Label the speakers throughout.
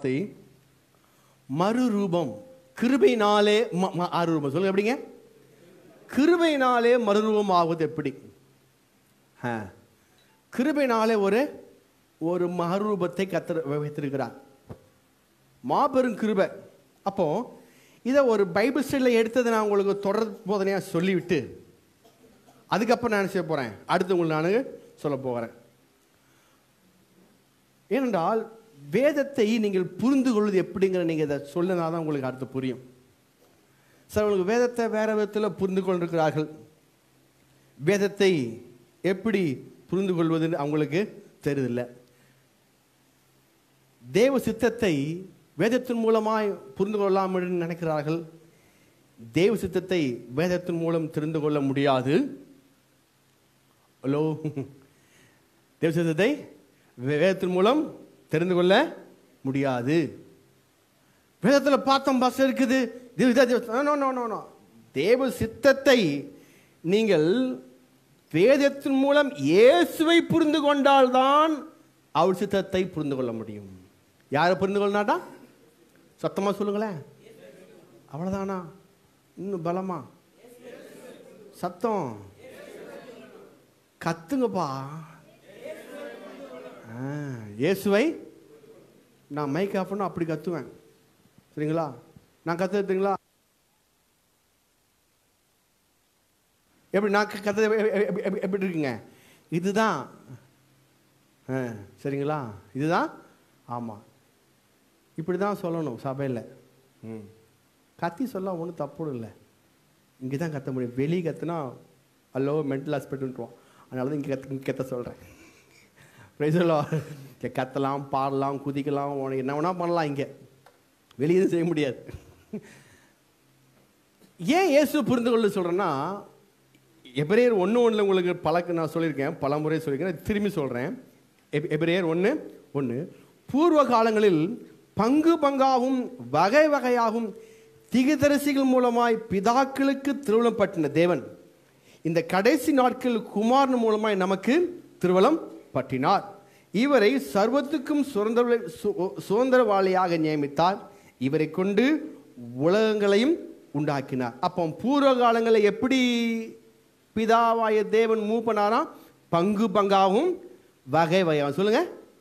Speaker 1: வார்த்தை மறுரூபம் கிருபையினாலே ம- ம- மறுரூபம் சொல்லுங்க எப்படிங்க கிருபையினாலே மறுரூபம் ஆவது எப்படி ஆ. கிருபையினாலே ஒரு ஒரு மறுரூபத்தை கத்தர் வைத்திருக்கிறார் மாபெரும் கிருபை அப்போ இதை ஒரு பைபிள் ஸ்டைலில் எடுத்ததை நான் உங்களுக்கு தொடர் போதனையாக சொல்லிவிட்டு அதுக்கப்புறம் நான் என்ன செய்ய போகிறேன் அடுத்து உங்களுக்கு நான் சொல்ல போகிறேன் ஏனென்றால் வேதத்தை நீங்கள் புரிந்து கொள்வது எப்படிங்கிற நீங்கள் இதை சொல்லினா தான் உங்களுக்கு அடுத்து புரியும் சார் உங்களுக்கு வேதத்தை வேற விதத்தில் புரிந்து கொண்டிருக்கிறார்கள் வேதத்தை எப்படி புரிந்து கொள்வதுன்னு அவங்களுக்கு தெரியுதில்ல தேவ சித்தத்தை வேதத்தின் மூலமாய் புரிந்து கொள்ளலாம் என்று நினைக்கிறார்கள் தேவ சித்தத்தை வேதத்தின் மூலம் தெரிந்து கொள்ள முடியாது ஹலோ தேவ சித்தத்தை வேதத்தின் மூலம் தெரிந்து கொள்ள முடியாது வேதத்தில் பார்த்தோம் பஸ் இருக்குது இது இதா இது- no, no, no, no. தேவ சித்தத்தை நீங்கள் வேதத்தின் மூலம் இயேசுவை புரிந்து கொண்டால்தான் அவர் சித்தத்தை புரிந்து கொள்ள முடியும் யாரை புரிந்து கொள்ளனாட்டா சத்தமா சொல்லுங்களேன் அவ்வளவுதானா இன்னும் பலமா சத்தம் கத்துங்கப்பா ஆ, இயேசுவை நான் மைக் ஆஃப் பண்ண அப்படி கத்துவேன் சரிங்களா நான் கத்துறதுங்களா எப்படி நான் கத்து எப்படி இருக்குங்க இதுதான் ஆ, சரிங்களா இதுதான் ஆமாம் இப்படி தான் சொல்லணும் சபையில் ம் கத்தி சொல்ல ஒன்றும் தப்பு இல்லை இங்கே தான் கத்த முடியும் வெளியே கத்துனா அல்லோ மென்டல் ஹாஸ்பிட்டல்ன்றோம் அதனால தான் இங்கே கத்து இங்கே கத்த சொல்கிறேன் ப்ரைஸலோ இங்கே கத்தலாம் பாடலாம் குதிக்கலாம் உனக்கு என்ன வேணால் பண்ணலாம் இங்கே வெளியே எதுவும் செய்ய முடியாது ஏன் இயேசு புரிந்து கொள்ள சொல்கிறேன்னா எபிரேயர் ஒன்று ஒன்றில் உங்களுக்கு பழக்க நான் சொல்லியிருக்கேன் பல முறை சொல்லியிருக்கேன் திரும்பி சொல்கிறேன் எபிரேயர் ஒன்று ஒன்று பூர்வ காலங்களில் பங்கு பங்காகவும் வகை வகையாகவும் திகதரிசிகள் மூலமாய் பிதாக்களுக்கு திருவிழம் பட்டின தேவன் இந்த கடைசி நாட்கள் குமாரன் மூலமாய் நமக்கு திருவலம் பற்றினார் இவரை சர்வத்துக்கும் சுதந்திர சு- சுதந்திரவாளியாக நியமித்தார் இவரை கொண்டு உலகங்களையும் உண்டாக்கினார் அப்போ பூர்வ காலங்களில் எப்படி பிதாவாய தேவன் மூவ் பண்ணாராம் பங்கு பங்காகவும் வகை வகையாகவும் சொல்லுங்க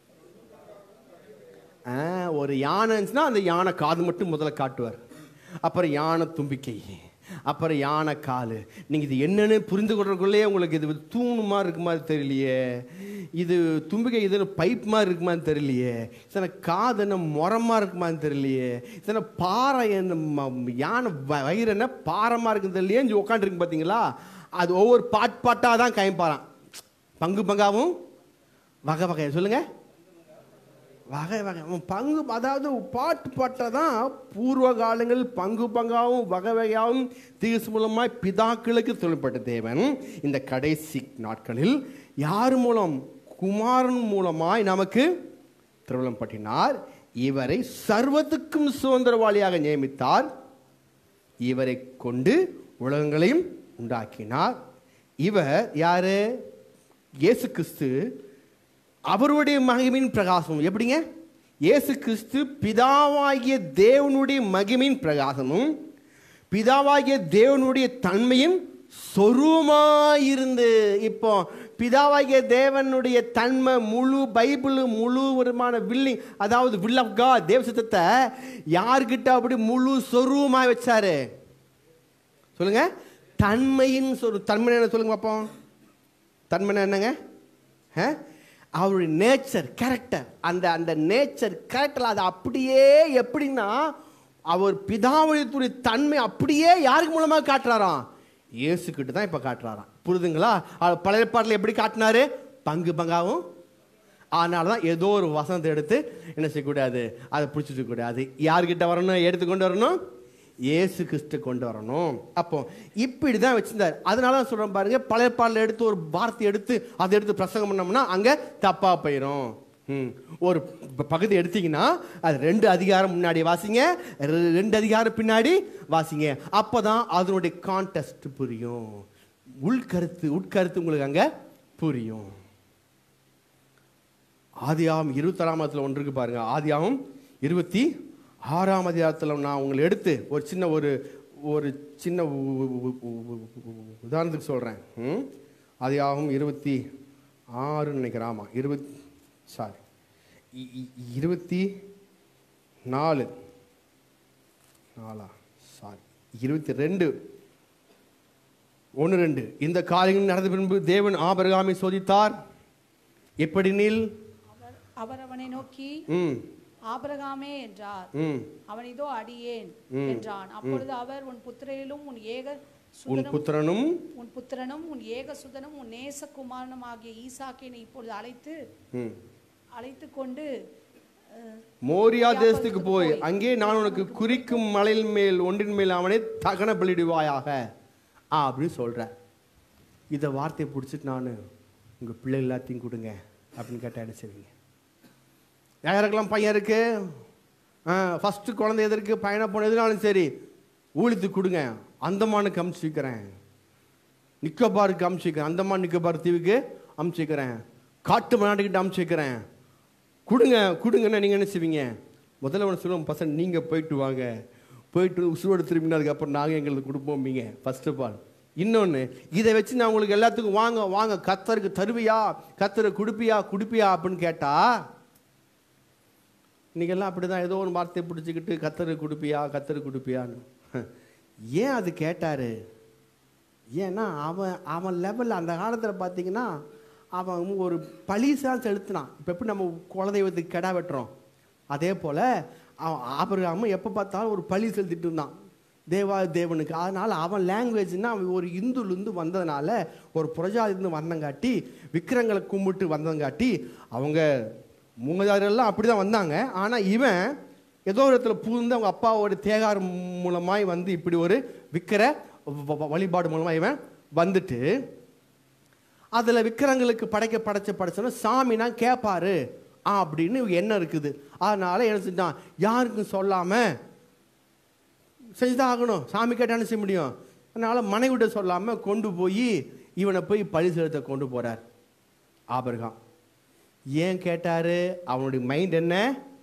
Speaker 1: ஆ, ஒரு யானை இருந்துச்சுன்னா அந்த யானை காது மட்டும் முதல்ல காட்டுவார் அப்புறம் யானை தும்பிக்கை அப்புறம் யானை கால் நீங்கள் இது என்னன்னு புரிந்து கொள்றதுக்குள்ளேயே உங்களுக்கு இது தூணு மாதிரி இருக்கு மாதிரி தெரியலையே இது தும்பிக்கை இது பைப் மாதிரி இருக்குமான்னு தெரியலையே இதனை காது என்ன முரமாக இருக்குமான்னு தெரியலையே இதனை பாறை என்ன ம- யானை வ- வயிறு என்ன பாரமாக இருக்குன்னு தெரியலையே உட்காந்துருக்கு பார்த்தீங்களா அது ஒவ்வொரு பாட் பாட்டாக தான் கைப்பாரான் பங்கு பங்காவும் வகை வகை சொல்லுங்கள் வகை வகை அவன் பங்கு அதாவது பாட்டு பாட்டை தான் பூர்வ காலங்கள் பங்கு பங்காவும் வகை வகையாகவும் தீசு மூலமாய் பிதாக்களுக்கு தொழில்பட்ட தேவன் இந்த கடைசி நாட்களில் யார் மூலம் குமாரன் மூலமாய் நமக்கு திருவிழம் பட்டினார் இவரை சர்வத்துக்கும் சுதந்திரவாளியாக நியமித்தார் இவரை கொண்டு உலகங்களையும் உண்டாக்கினார் இவர் யாரு இயேசு கிறிஸ்து அவருடைய மகிமின் பிரகாசம் எப்படிங்க இயேசு கிறிஸ்து பிதாவாகிய தேவனுடைய மகிமின் பிரகாசமும் பிதாவாகிய தேவனுடைய தன்மையும் சொரூபமாயிருந்து இப்போ பிதாவாகிய தேவனுடைய தன்மை முழு பைபிள் முழு விதமான வில்லிங் அதாவது வில் ஆஃப் காட் தேவ சித்தத்தை யார்கிட்ட அப்படி முழு சொரூபமாய் வச்சாரு சொல்லுங்க தன்மையின் சொல் தன்மை என்ன சொல்லுங்க பார்ப்போம் தன்மை என்னங்க ஆ? அவருடைய நேச்சர் கேரக்டர் அந்த அந்த நேச்சர் கேரக்டர் அது அப்படியே எப்படின்னா அவர் பிதாவுடைய தன்மை அப்படியே யாருக்கு மூலமாக காட்டுறாராம் இயேசு கிட்ட தான் இப்போ காட்டுறாராம் புரிதுங்களா அவர் பழைய பாட்டில் எப்படி காட்டினாரு பங்கு பங்காவும் அதனால தான் ஏதோ ஒரு வசனத்தை எடுத்து என்ன செய்யக்கூடாது அதை பிடிச்சிட்டு கூடாது யார்கிட்ட வரணும் எடுத்துக்கொண்டு வரணும் இயேசு கிறிஸ்து கொண்டு வரணும் அப்போ இப்படி தான் வச்சிருந்தார் அதனால தான் சொல்கிறேன் பாருங்க பழைய பாடல எடுத்து ஒரு வார்த்தை எடுத்து அதை எடுத்து பிரசங்கம் பண்ணோம்னா அங்கே தப்பாக போயிடும் ம் ஒரு ப- பகுதி எடுத்தீங்கன்னா அது ரெண்டு அதிகாரம் முன்னாடி வாசிங்க ரெ- ரெண்டு அதிகாரம் பின்னாடி வாசிங்க அப்போ தான் அதனுடைய கான்டெஸ்ட் புரியும் உள்கருத்து உட்கருத்து உங்களுக்கு அங்கே புரியும் ஆதியாகம் இருபத்தாறாமத்தில் ஒன்று இருக்கு பாருங்க ஆதியாகம் இருபத்தி ஆறாம் அதிகாரத்தில் நான் உங்களை எடுத்து ஒரு சின்ன ஒரு ஒரு சின்ன உ- உ- உ- உ- உ- உதாரணத்துக்கு சொல்கிறேன் ம் அதிகாகம் இருபத்தி ஆறுன்னு நினைக்கிறேன் ஆமாம் இருபத் சாரி இருபத்தி நாலு நாலா சாரி இருபத்தி ரெண்டு ஒன்று ரெண்டு இந்த காரியங்கள் நடந்த பின்பு தேவன் ஆபரகாமை சோதித்தார் எப்படினில்
Speaker 2: அவர் அவர் அவனை நோக்கி
Speaker 1: ம்
Speaker 2: ஆபிரகாமே என்றார்
Speaker 1: ம்
Speaker 2: அவன் இதோ அடியேன் என்றான் அப்பொழுது அவர் உன் புத்திரையிலும் உன் ஏக
Speaker 1: உன்
Speaker 2: சுதனும்
Speaker 1: புத்திரனும்
Speaker 2: உன் புத்திரனும் உன் ஏக சுதனும் உன் நேசகுமாரனும் ஆகிய ஈசாக்கை நீ இப்பொழுது அழைத்து
Speaker 1: ம்
Speaker 2: அழைத்து கொண்டு அஹ்,
Speaker 1: மோரியா தேசத்துக்கு போய் அங்கே நான் உனக்கு குறிக்கும் மலையின் மேல் ஒன்றின் மேல் அவனை தகன பலிடுவாயாக ஆ அப்படின்னு சொல்கிறேன் இதை வார்த்தையை பிடிச்சிட்டு நான் உங்கள் பிள்ளை எல்லாத்தையும் கொடுங்க அப்படின்னு கேட்டால் என்ன செய்வீங்க யாருக்கெல்லாம் பையன் இருக்கு ஆ ஃபஸ்ட்டு குழந்தை எதற்கு பையனை போன எதுனாலும் சரி ஊழித்துக்கு கொடுங்க அந்தமானுக்கு அமுச்சு வைக்கிறேன் நிக்கோபாருக்கு அமுச்சு வைக்கிறேன் அந்தமான் நிக்கோபார் தீவுக்கு அமுச்சு வைக்கிறேன் காட்டு மநாட்டுக்கிட்ட அமுச்சு வைக்கிறேன் கொடுங்க கொடுங்கன்னு நீங்கள் என்ன செய்வீங்க முதல்ல ஒன்று சொல்லுவோம் பசங்க நீங்கள் போயிட்டு வாங்க போயிட்டு உசுரோடு திரும்பினா அதுக்கப்புறம் நாங்கள் எங்களுக்கு கொடுப்போம்பீங்க ஃபர்ஸ்ட் ஆஃப் ஆல் இன்னொன்று இதை வச்சு நான் உங்களுக்கு எல்லாத்துக்கும் வாங்க வாங்க கத்தருக்கு தருவியா கத்தரை கொடுப்பியா கொடுப்பியா அப்படின்னு கேட்டா இன்னைக்கெல்லாம் அப்படி தான் ஏதோ ஒரு வார்த்தையை பிடிச்சிக்கிட்டு கத்தரு கொடுப்பியா கத்தரு கொடுப்பியான்னு ஏன் அது கேட்டாரு ஏன்னா அவன் அவன் லெவலில் அந்த காலத்தில் பார்த்தீங்கன்னா அவன் ஒரு பழிசாக செலுத்தினான் இப்போ எப்படி நம்ம குலதெய்வத்துக்கு கெடா வெட்டுறோம் அதே போல் அவன் ஆபரகாம எப்போ பார்த்தாலும் ஒரு பழி செலுத்திட்டு இருந்தான் தேவா தேவனுக்கு அதனால் அவன் லாங்குவேஜ்னா அவன் ஒரு இந்துலேருந்து வந்ததுனால ஒரு புரஜாதிலேருந்து வந்தங்காட்டி விக்கிரங்களை கும்பிட்டு வந்தங்காட்டி அவங்க மூங்கதாரெல்லாம் அப்படி தான் வந்தாங்க ஆனால் இவன் ஏதோ ஒரு இடத்துல புகுந்து அவங்க அப்பாவோட தேகார் மூலமாய் வந்து இப்படி ஒரு விக்கிர வ- வ- வழிபாடு மூலமாக இவன் வந்துட்டு அதில் விக்கிரங்களுக்கு படைக்க படைச்ச படைச்சோன்னா சாமினா கேட்பாரு ஆ அப்படின்னு எண்ணம் இருக்குது அதனால என்ன செஞ்சான் யாருக்கும் சொல்லாமல் செஞ்சுதான் ஆகணும் சாமி கேட்டாலும் செய்ய முடியும் அதனால மனைவிட்ட சொல்லாமல் கொண்டு போய் இவனை போய் பழி செலுத்த கொண்டு போறார் ஆபரகாம் ஏன் கேட்டாரு அவனுடைய மைண்ட் என்ன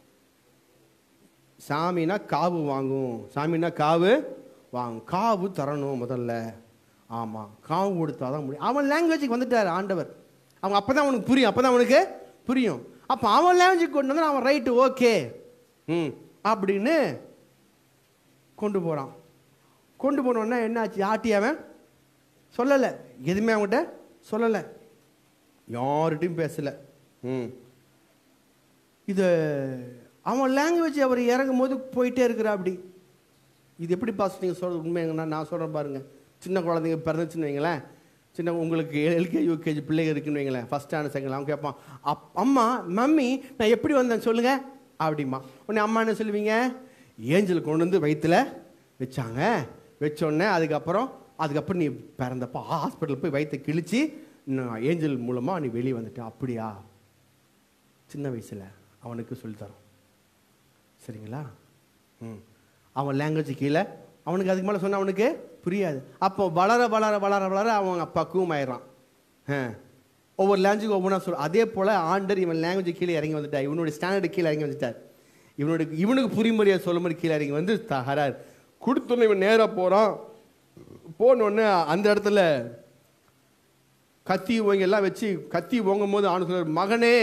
Speaker 1: சாமினா காவு வாங்கும் சாமினா காவு வாங்கும் காவு தரணும் முதல்ல ஆமாம் காவு கொடுத்தா தான் முடியும் அவன் லாங்குவேஜுக்கு வந்துட்டார் ஆண்டவர் அவன் அப்போ தான் அவனுக்கு புரியும் அப்போ தான் அவனுக்கு புரியும் அப்போ அவன் லாங்குவேஜுக்கு கொண்டு வந்து அவன் ரைட்டு ஓகே ம் அப்படின்னு கொண்டு போகிறான் கொண்டு போனோன்னா என்னாச்சு ஆட்டி அவன் சொல்லலை எதுவுமே அவன்கிட்ட சொல்லலை யார்கிட்டையும் பேசலை ம் இது அவன் லாங்குவேஜ் அவர் இறங்கும் போது போயிட்டே இருக்கிறா அப்படி இது எப்படி பாஸ் நீங்கள் சொல்கிறது உண்மைங்கன்னா நான் சொல்கிறேன் பாருங்க சின்ன குழந்தைங்க பிறந்துச்சுன்னு வைங்களேன் சின்ன உங்களுக்கு எல்கேஜி யூகேஜி பிள்ளைங்க இருக்குன்னு வைங்களேன் ஃபஸ்ட் ஸ்டாண்டர்ட் செகண்ட் அவன் கேட்பான் அப் அம்மா மம்மி நான் எப்படி வந்தேன் சொல்லுங்க அப்படிமா உடனே அம்மா என்ன சொல்லுவீங்க ஏஞ்சல் கொண்டு வந்து வயித்துல வச்சாங்க வச்சோடனே அதுக்கப்புறம் அதுக்கப்புறம் நீ பிறந்தப்போ ஹாஸ்பிட்டல் போய் வயிற்றை கிழிச்சு நான் ஏஞ்சல் மூலமாக நீ வெளியே வந்துட்ட அப்படியா சின்ன வயசில் அவனுக்கு சொல்லித்தரோம் சரிங்களா ம் அவன் லாங்குவேஜ் கீழே அவனுக்கு அதுக்கு மேலே சொன்ன அவனுக்கு புரியாது அப்போ வளர வளர வளர வளர அவன் பக்குவம் ஆயிடுறான் ஆ. ஒவ்வொரு லாங்குவேஜ் ஒவ்வொன்றா சொல் அதே போல் ஆண்டர் இவன் லாங்குவேஜ் கீழே இறங்கி வந்துட்டார் இவனுடைய ஸ்டாண்டர்டு கீழே இறங்கி வந்துட்டார் இவனுடைய இவனுக்கு புரிமுறையாக சொல்ல மாதிரி கீழே இறங்கி வந்து தகராறு கொடுத்தோன்னே இவன் நேராக போகிறான் போனோடனே அந்த இடத்துல கத்தி ஓங்க எல்லாம் வச்சு கத்தி ஓங்கும் போது ஆண்டு சொல்றார் மகனே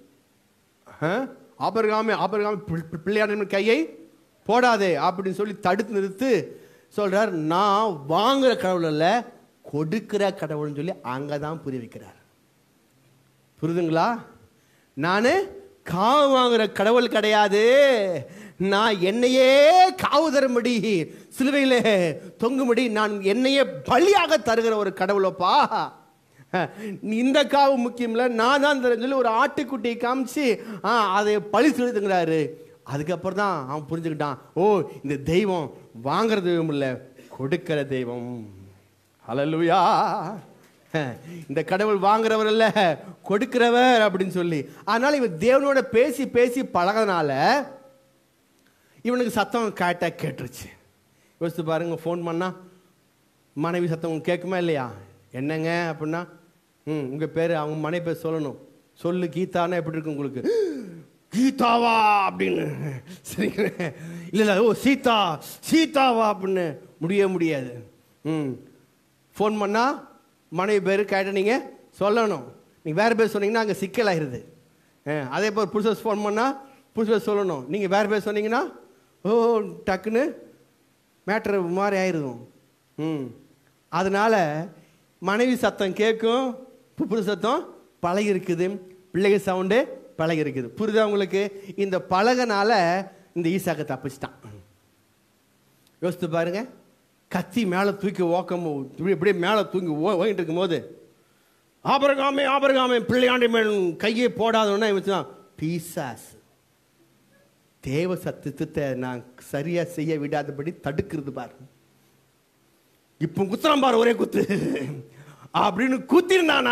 Speaker 1: ஆபரகாமே ஆபரகாமே பிள்ளையாட கையை போடாதே அப்படின்னு சொல்லி தடுத்து நிறுத்து சொல்றார் நான் வாங்குற கடவுள் அல்ல கொடுக்கிற கடவுள்னு சொல்லி அங்கே தான் புரிய வைக்கிறார் புரியுதுங்களா நான் காவு வாங்குற கடவுள் கிடையாது நான் என்னையே காவு தரும்படி சிலுவையிலே தொங்கும்படி நான் என்னையே பலியாக தருகிற ஒரு கடவுளப்பா நீ இந்த காவு முக்கியம் இல்லை நான் தான் தரேன்னு சொல்லி ஒரு ஆட்டுக்குட்டியை காமிச்சு ஆ அதை பழி செலுத்துங்கிறாரு அதுக்கப்புறம் தான் அவன் புரிஞ்சுக்கிட்டான் ஓ இந்த தெய்வம் வாங்குற தெய்வம் இல்லை கொடுக்கிற தெய்வம் ஹalleluya இந்த கடவுள் வாங்குறவர் இல்ல கொடுக்கிறவர் அப்படின்னு சொல்லி அதனால இவன் தேவனோட பேசி பேசி பழகனால இவனுக்கு சத்தம் கேட்டா கேட்டுருச்சு யோசித்து பாருங்க ஃபோன் பண்ணா மனைவி சத்தம் கேட்குமா இல்லையா என்னங்க அப்படின்னா ம் உங்கள் பேர் அவங்க மனைவி பேர் சொல்லணும் சொல்லு கீதான்னா எப்படி இருக்கு உங்களுக்கு கீதாவா அப்படின்னு சரிங்க இல்லை இல்லை ஓ சீதா சீதாவா அப்படின்னு முடியவே முடியாது ம் ஃபோன் பண்ணால் மனைவி பேர் கேட்ட நீங்கள் சொல்லணும் நீங்கள் வேறு பேர் சொன்னீங்கன்னா அங்கே சிக்கலாயிருது ஆ, அதே போல் புதுசு ஃபோன் பண்ணால் புதுசு பேர் சொல்லணும் நீங்கள் வேறு பேர் சொன்னீங்கன்னா ஓ டக்குன்னு மேட்ரு மாதிரி ஆயிரும் ம் அதனால மனைவி சத்தம் கேட்கும் புப்புரு சத்தம் பழகி இருக்குது பிள்ளைங்க சவுண்டு பழகி இருக்குது புரியுதா உங்களுக்கு இந்த பழகனால இந்த ஈசாக்க தப்பிச்சிட்டான் யோசித்து பாருங்க கத்தி மேலே தூக்கி ஓக்கம் இப்படி இப்படியே மேலே தூக்கி ஓ ஓங்கிட்டு இருக்கும்போது ஆபரகாமே ஆபரகாமே பிள்ளையாண்டி மேல் கையை போடாதோன்னா இவன் பீசாஸ் தேவ சத்தியத்தை நான் சரியா செய்ய விடாதபடி தடுக்கிறது பாரு இப்போ குத்துறான் பாரு ஒரே குத்து அப்படின்னு குத்திருந்தானா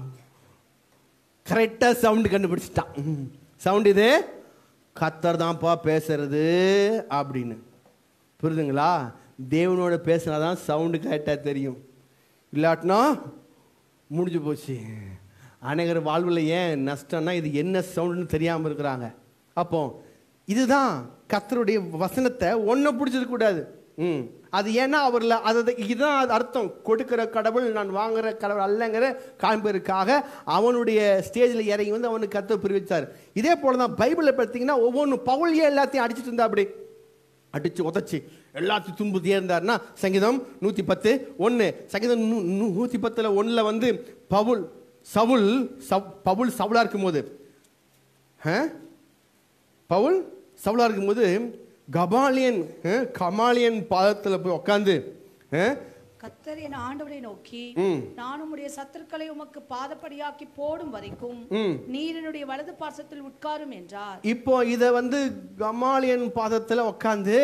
Speaker 1: கரெக்டா சவுண்டு கண்டுபிடிச்சிட்டான் சவுண்ட் இது கத்தர் தான்ப்பா பேசுறது அப்படின்னு புரியுதுங்களா தேவனோட பேசினாதான் சவுண்டு கரெக்டாக தெரியும் இல்லாட்டினா முடிஞ்சு போச்சு அநேகர் வாழ்வில் ஏன் நஷ்டம்னா இது என்ன சவுண்டுன்னு தெரியாமல் இருக்கிறாங்க அப்போ இதுதான் கத்தருடைய வசனத்தை ஒன்றை பிடிச்சிருக்க ம் அது ஏன்னா அவரில் அது இதுதான் அது அர்த்தம் கொடுக்கிற கடவுள் நான் வாங்குற கடவுள் அல்லங்கிற காண்பதற்காக அவனுடைய ஸ்டேஜில் இறங்கி வந்து அவனுக்கு கத்த புரிவிச்சார் இதே போல தான் பைபிளில் பார்த்தீங்கன்னா ஒவ்வொன்றும் பவுலியே எல்லாத்தையும் அடிச்சிட்டு இருந்தா அப்படி அடிச்சு உதச்சி எல்லாத்தையும் துன்புத்தியே இருந்தார்னா சங்கீதம் நூற்றி பத்து ஒன்று சங்கீதம் நூ நூ- நூற்றி பத்தில் ஒன்றில் வந்து பவுல் சவுல் சவ் பவுல் சவுலாக இருக்கும்போது ஆ? பவுல் சவுலாக இருக்கும்போது கபாலியன் ஆ, கமாலியன் பாதத்தில் போய் உட்காந்து
Speaker 2: கத்தர் என் ஆண்டவரை நோக்கி
Speaker 1: ம்.
Speaker 2: நான் உம்முடைய சத்துருக்களை உமக்கு பாதப்படியாக்கி போடும் வரைக்கும்
Speaker 1: ம்.
Speaker 2: நீர் என்னுடைய வலது பாசத்தில் உட்காரும் என்றார்
Speaker 1: இப்போ இதை வந்து கமாலியன் பாதத்தில் உட்காந்து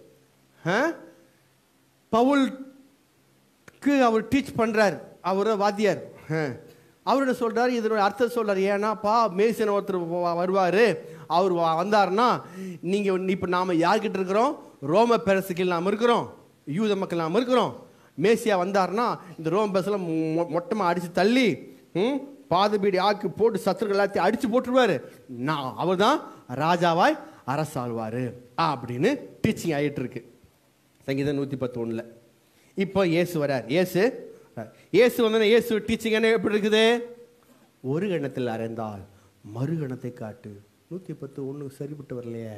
Speaker 1: பவுலுக்கு அவர் டீச் பண்ணுறார் அவர் வாத்தியார் அவரோட சொல்றாரு இதனோட அர்த்தம் சொல்றாரு ஏன்னாப்பா மேசன் ஒருத்தர் வருவார் அவர் வ- வந்தாருன்னா நீங்கள் இப்போ நாம் யார்கிட்ட இருக்கிறோம் ரோம பேரசுக்கு நாம் இருக்கிறோம் யூத மக்கள் நாம் இருக்கிறோம் மேசியா வந்தாருன்னா இந்த ரோம பேசலாம் மொட்டமாக அடித்து தள்ளி ம், பாதபீடி ஆக்கி போட்டு சத்துருக்கள் எல்லாத்தையும் அடித்து போட்டுருவாரு நான் அவர் தான் ராஜாவாய் அரசாழ்வார் அப்படின்னு டீச்சிங் ஆகிட்டு இருக்கு சங்கீதம் நூற்றி பத்து ஒன்றில் இப்போ இயேசு வரார் இயேசு இயேசு வந்து இயேசு டீச்சிங் என்ன எப்படி இருக்குது ஒரு கணத்தில் அறைந்தால் மறு கணத்தை காட்டு நூற்றி பத்து ஒன்று சரிப்பட்டு வரலையே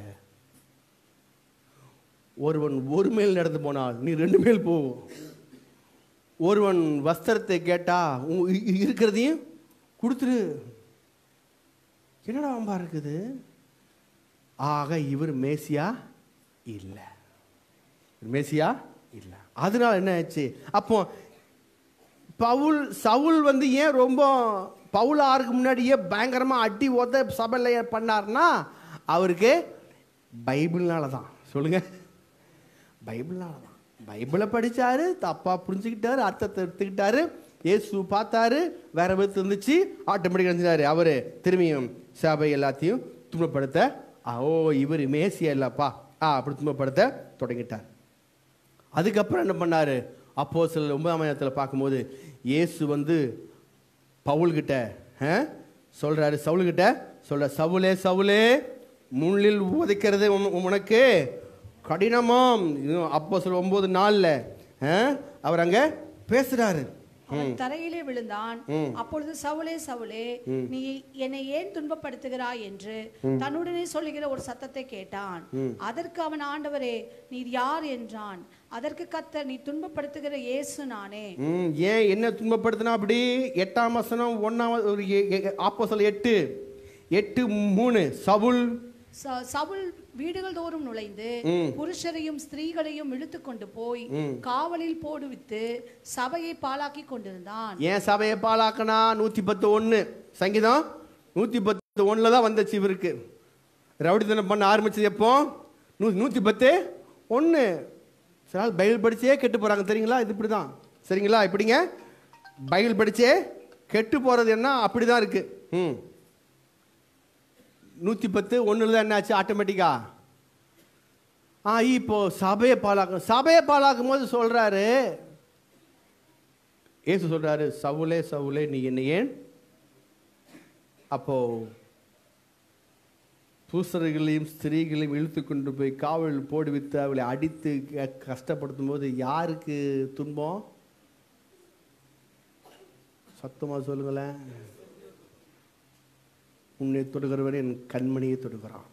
Speaker 1: ஒருவன் ஒரு மேல் நடந்து போனால் நீ ரெண்டு மேல் போ ஒருவன் வஸ்திரத்தை கேட்டா உன் இ- இ- இருக்கிறதையும் கொடுத்துரு என்னடா அம்பா இருக்குது ஆக இவர் மேசியா இல்லை மேசியா இல்லை அதனால என்ன ஆச்சு அப்போ பவுல் சவுல் வந்து ஏன் ரொம்ப பவுல் ஆறுக்கு முன்னாடியே பயங்கரமா அடி ஓத சபையில் பண்ணார்னா அவருக்கு பைபிள்னால தான் சொல்லுங்க பைபிள்னால தான் பைபிளை படிச்சாரு தப்பா புரிஞ்சுக்கிட்டாரு அர்த்தத்தை எடுத்துக்கிட்டாரு இயேசு பார்த்தாரு வேற விதத்து இருந்துச்சு ஆட்டோமேட்டிக் நினைச்சாரு அவரு திரும்பியும் சபை எல்லாத்தையும் துன்பப்படுத்த ஆ, ஓ இவர் மேசியா இல்லப்பா ஆ அப்படி துன்பப்படுத்த தொடங்கிட்டார் அதுக்கப்புறம் என்ன பண்ணாரு அப்போ சில ஒன்பதாம் இடத்துல பார்க்கும்போது இயேசு வந்து பவுல்கிட்ட ஆ, சொல்றாரு சவுல்கிட்ட சொல்ற சவுலே சவுலே முள்ளில் உதைக்கிறது உன்- உனக்கு கடினமாம் அப்போ சில ஒன்பது நாள்ல ஆ, அவர் அங்க பேசுறாரு
Speaker 2: அவன் தரையிலே விழுந்தான் அப்பொழுது சவுலே சவுலே நீ என்னை ஏன் துன்பப்படுத்துகிறாய் என்று தன்னுடனே சொல்லுகிற ஒரு சத்தத்தை கேட்டான் அதற்கு அவன் ஆண்டவரே நீர் யார் என்றான் அதற்கு கத்தர் நீ துன்பப்படுத்துகிற இயேசு நானே
Speaker 1: ம், ஏன் என்ன துன்பப்படுத்தினா அப்படி எட்டாம் வசனம் ஒன்னாம் ஒரு ஆப்போ எட்டு எட்டு மூணு சவுல்
Speaker 2: ச- சவுல் வீடுகள் தோறும் நுழைந்து புருஷரையும் ஸ்திரீகளையும் இழுத்து கொண்டு போய் காவலில் போடுவித்து சபையை பாழாக்கி கொண்டிருந்தான்
Speaker 1: ஏன் சபையை பாலாக்கனா நூற்றி பத்து ஒன்று சங்கீதம் நூற்றி பத்து ஒன்றில் தான் வந்துச்சு இவருக்கு ரவுடித்தனம் பண்ண ஆரம்பிச்சது எப்போ நூ நூற்றி பத்து ஒன்று சில நாள் பைபிள் படிச்சே கெட்டு போகிறாங்க தெரியுங்களா இது இப்படி தான் சரிங்களா இப்படிங்க பைபிள் படிச்சே கெட்டு போகிறது என்ன அப்படி தான் இருக்குது ம் நூற்றி பத்து ஒன்றில் தான் என்னாச்சு ஆட்டோமேட்டிக்கா ஆ இப்போ சபையை பாலாக்கும் சபையை பாலாக்கும் போது சொல்கிறாரு ஏசு சொல்றாரு சவுலே சவுலே நீ என்ன ஏன் அப்போ பூசர்களையும் ஸ்திரீகளையும் இழுத்து கொண்டு போய் காவலில் போடுவித்து அவளை அடித்து க- கஷ்டப்படுத்தும் போது யாருக்கு துன்பம் சத்தமா சொல்லுங்களேன் உன்னை தொடுகிறவன் என் கண்மணியை தொடுகிறான்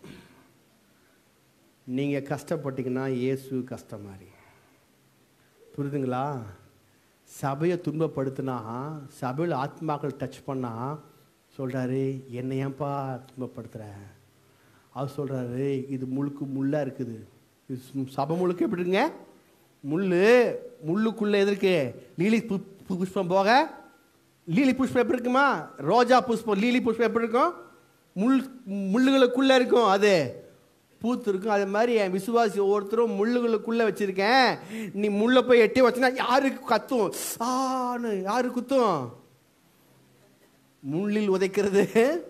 Speaker 1: நீங்க கஷ்டப்பட்டீங்கன்னா இயேசு கஷ்டம் மாதிரி புரியுதுங்களா சபையை துன்பப்படுத்தினா சபையில் ஆத்மாக்கள் டச் பண்ணா சொல்றாரு என்னை ஏன்பா துன்பப்படுத்துற அவர் சொல்றாரு இது முழுக்கு முள்ளா இருக்குது இது சு- சபை முழுக்க எப்படி இருக்குங்க முள்ளு முள்ளுக்குள்ள எதற்கு லீலி பு- பு- புஷ்பம் போக லீலி புஷ்பம் எப்படி இருக்குமா ரோஜா புஷ்பம் லீலி புஷ்பம் எப்படி இருக்கும் முள் முள்ளுகளுக்குள்ள இருக்கும் அது பூத்து இருக்கும் அதே மாதிரி என் விசுவாசி ஒவ்வொருத்தரும் முள்ளுகளுக்குள்ள வச்சிருக்கேன் நீ முள்ளை போய் எட்டி வச்சினா யாருக்கு கத்தும் ஆன்னு யாரு குத்தும் முள்ளில் உதைக்கிறது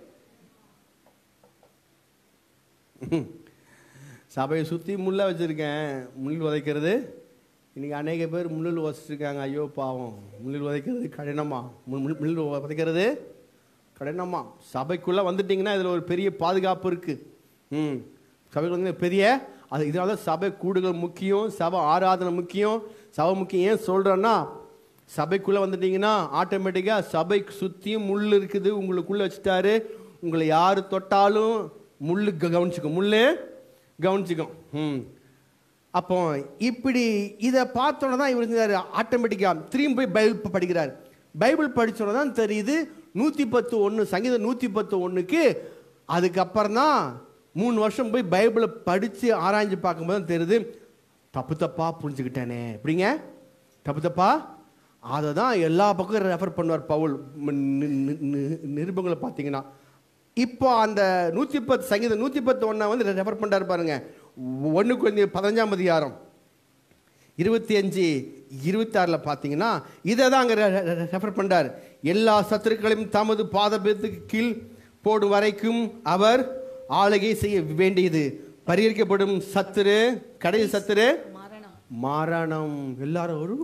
Speaker 1: சபையை சுற்றி முள்ள வச்சிருக்கேன் முள்ளில் உதைக்கிறது இன்னைக்கு அநேக பேர் முள்ளில் உதைச்சிருக்காங்க ஐயோ பாவம் முள்ளில் உதைக்கிறது கடினமா முள் முள்- முள்ளில் உதைக்கிறது கடினமா சபைக்குள்ளே வந்துட்டிங்கன்னா இதில் ஒரு பெரிய பாதுகாப்பு இருக்கு ம் சபைக்கு வந்து பெரிய அது இதனால சபை கூடுகள் முக்கியம் சபை ஆராதனை முக்கியம் சபை முக்கியம் ஏன் சொல்கிறேன்னா சபைக்குள்ளே வந்துட்டீங்கன்னா ஆட்டோமேட்டிக்காக சபை சுற்றியும் முள் இருக்குது உங்களுக்குள்ளே வச்சுட்டாரு உங்களை யார் தொட்டாலும் முள்ளு க- கவனிச்சுக்கும் முள்ளு கவனிச்சுக்கும் ம் அப்போ இப்படி இதை பார்த்தோன்னே தான் இவர் இருந்தார் ஆட்டோமேட்டிக்காக திரும்பி போய் பைபிள் படிக்கிறார் பைபிள் படிச்சோன்னே தான் தெரியுது நூற்றி பத்து ஒன்று சங்கீதம் நூற்றி பத்து ஒன்றுக்கு அதுக்கப்புறம் தான் மூணு வருஷம் போய் பைபிளை படித்து ஆராய்ஞ்சு பார்க்கும்போது தான் தெரியுது தப்பு தப்பாக புரிஞ்சுக்கிட்டேனே எப்படிங்க தப்பு தப்பா அதை தான் எல்லா பக்கம் ரெஃபர் பண்ணுவார் பவுல் ம- நி- நி- நி- நிருபங்களை பார்த்தீங்கன்னா இப்போ அந்த நூற்றி பத்து சங்கீதம் நூற்றி பத்து ஒன்றை வந்து ரெஃபர் பண்ணுறாரு பாருங்க ஒன்று கொஞ்சம் பதினஞ்சாம் அதிகாரம் இருபத்தி அஞ்சு இருபத்தாறில் பார்த்தீங்கன்னா இதை தான் அங்கே ரெஃபர் பண்ணுறார் எல்லா சத்துருக்களையும் தமது பாதபத்துக்கு கீழ் போடும் வரைக்கும் அவர் ஆளுகை செய்ய வேண்டியது பரிகரிக்கப்படும் சத்துரு கடைசி சத்துரு
Speaker 2: மரணம்
Speaker 1: மரணம் எல்லாரும் ஒரு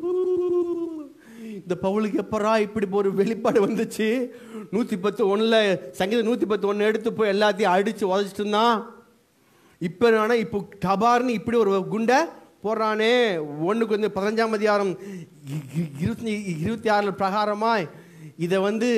Speaker 1: இந்த பவுலுக்கு எப்பரா இப்படி ஒரு வெளிப்பாடு வந்துச்சு நூற்றி பத்து ஒன்றில் சங்கீதம் நூற்றி பத்து ஒன்று எடுத்து போய் எல்லாத்தையும் அடித்து உதச்சிட்டு இருந்தான் இப்போ என்னன்னா இப்போ டபார்னு இப்படி ஒரு குண்டை போடுறானே ஒன்றுக்கு வந்து பதினஞ்சாம் அதிகாரம் இ- இ- இருபத்தி இருபத்தி ஆறு பிரகாரமாய் இதை வந்து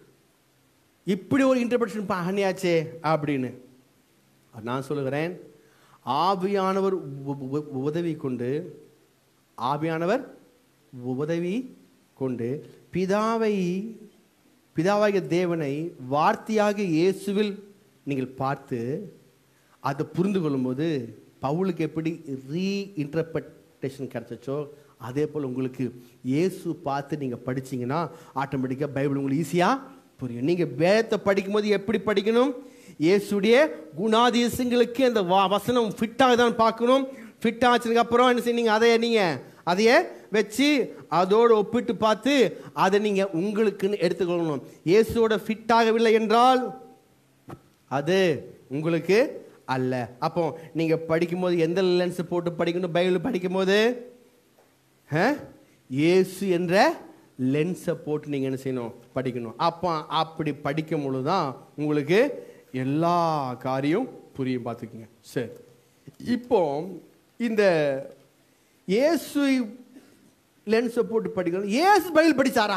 Speaker 1: இப்படி ஒரு இன்டர்பிரேஷன் பண்ணியாச்சே அப்படின்னு நான் சொல்லுகிறேன் ஆவியானவர் உ- உ- உதவி கொண்டு ஆவியானவர் உதவி கொண்டு பிதாவை பிதாவாகிய தேவனை வார்த்தையாக இயேசுவில் நீங்கள் பார்த்து அதை புரிந்து கொள்ளும்போது பவுலுக்கு எப்படி ரீ இன்டர்பிரட்டேஷன் கிடைச்சச்சோ அதே போல் உங்களுக்கு இயேசு பார்த்து நீங்கள் படிச்சீங்கன்னா ஆட்டோமேட்டிக்காக பைபிள் உங்களுக்கு ஈஸியாக புரியும் நீங்கள் வேதத்தை படிக்கும்போது எப்படி படிக்கணும் இயேசுடைய குணாதிசயங்களுக்கு அந்த வா- வசனம் ஃபிட்டாக தான் பார்க்கணும் ஃபிட் ஆச்சதுக்கு அப்புறம் என்ன செய்ய அதையே நீங்கள் அதையே வச்சு அதோடு ஒப்பிட்டு பார்த்து அதை நீங்கள் உங்களுக்குன்னு எடுத்துக்கொள்ளணும் இயேசுவோட ஃபிட் ஆகவில்லை என்றால் அது உங்களுக்கு அல்ல அப்போ நீங்க படிக்கும்போது எந்த லென்ஸ் போட்டு படிக்கணும் பைபிள் படிக்கும்போது ஆ? இயேசு என்ற லென்ஸை போட்டு நீங்கள் என்ன செய்யணும் படிக்கணும் அப்போ அப்படி படிக்கும் பொழுது தான் உங்களுக்கு எல்லா காரியம் புரியும் பார்த்துக்குங்க சரி இப்போ இந்த இயேசு லென்ஸை போட்டு படிக்கணும் இயேசு பைபிள் படிச்சாரா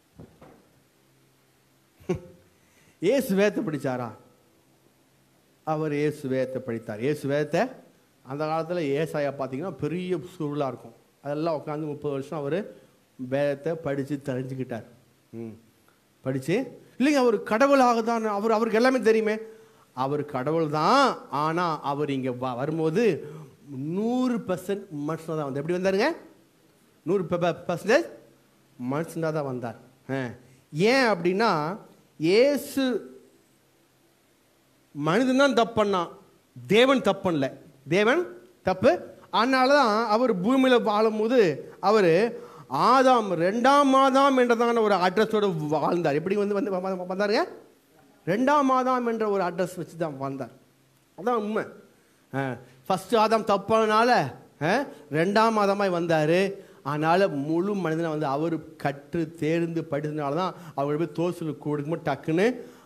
Speaker 1: இயேசு வேதத்தை படிச்சாரா அவர் இயேசு வேதத்தை படித்தார் இயேசு வேதத்தை அந்த காலத்தில் ஏசாயா பார்த்தீங்கன்னா பெரிய சுருளாக இருக்கும் அதெல்லாம் உட்காந்து முப்பது வருஷம் அவர் வேதத்தை படித்து தெரிஞ்சுக்கிட்டார் ம் படித்து இல்லைங்க அவர் கடவுளாக தான் அவர் அவருக்கு எல்லாமே தெரியுமே அவர் கடவுள் தான் ஆனால் அவர் இங்கே வரும்போது நூறு பர்சன்ட் மனுஷனாக தான் வந்தார் எப்படி வந்தாருங்க நூறு பர்சன்டேஜ் மனுஷனாக தான் வந்தார் ஆ. ஏன் அப்படின்னா இயேசு மனிதன் தான் தப்பு பண்ணான் தேவன் தப்பு பண்ணல தேவன் தப்பு அதனால தான் அவர் பூமியில் வாழும்போது அவர் ஆதாம் ரெண்டாம் மாதாம் என்றதான ஒரு அட்ரஸோட வாழ்ந்தார் எப்படி வந்து வந்து வ- வ- வந்தாருங்க ரெண்டாம் மாதாம் என்ற ஒரு அட்ரஸ் வச்சு தான் வாழ்ந்தார் அதான் உண்மை ஃபஸ்ட்டு ஆதாம் தப்பானால ரெண்டாம் மாதமாய் வந்தார் அதனால் முழு மனிதனை வந்து அவர் கற்று தேர்ந்து படித்ததுனால தான் அவர் போய் தோசல் கொடுக்கும்போது டக்குன்னு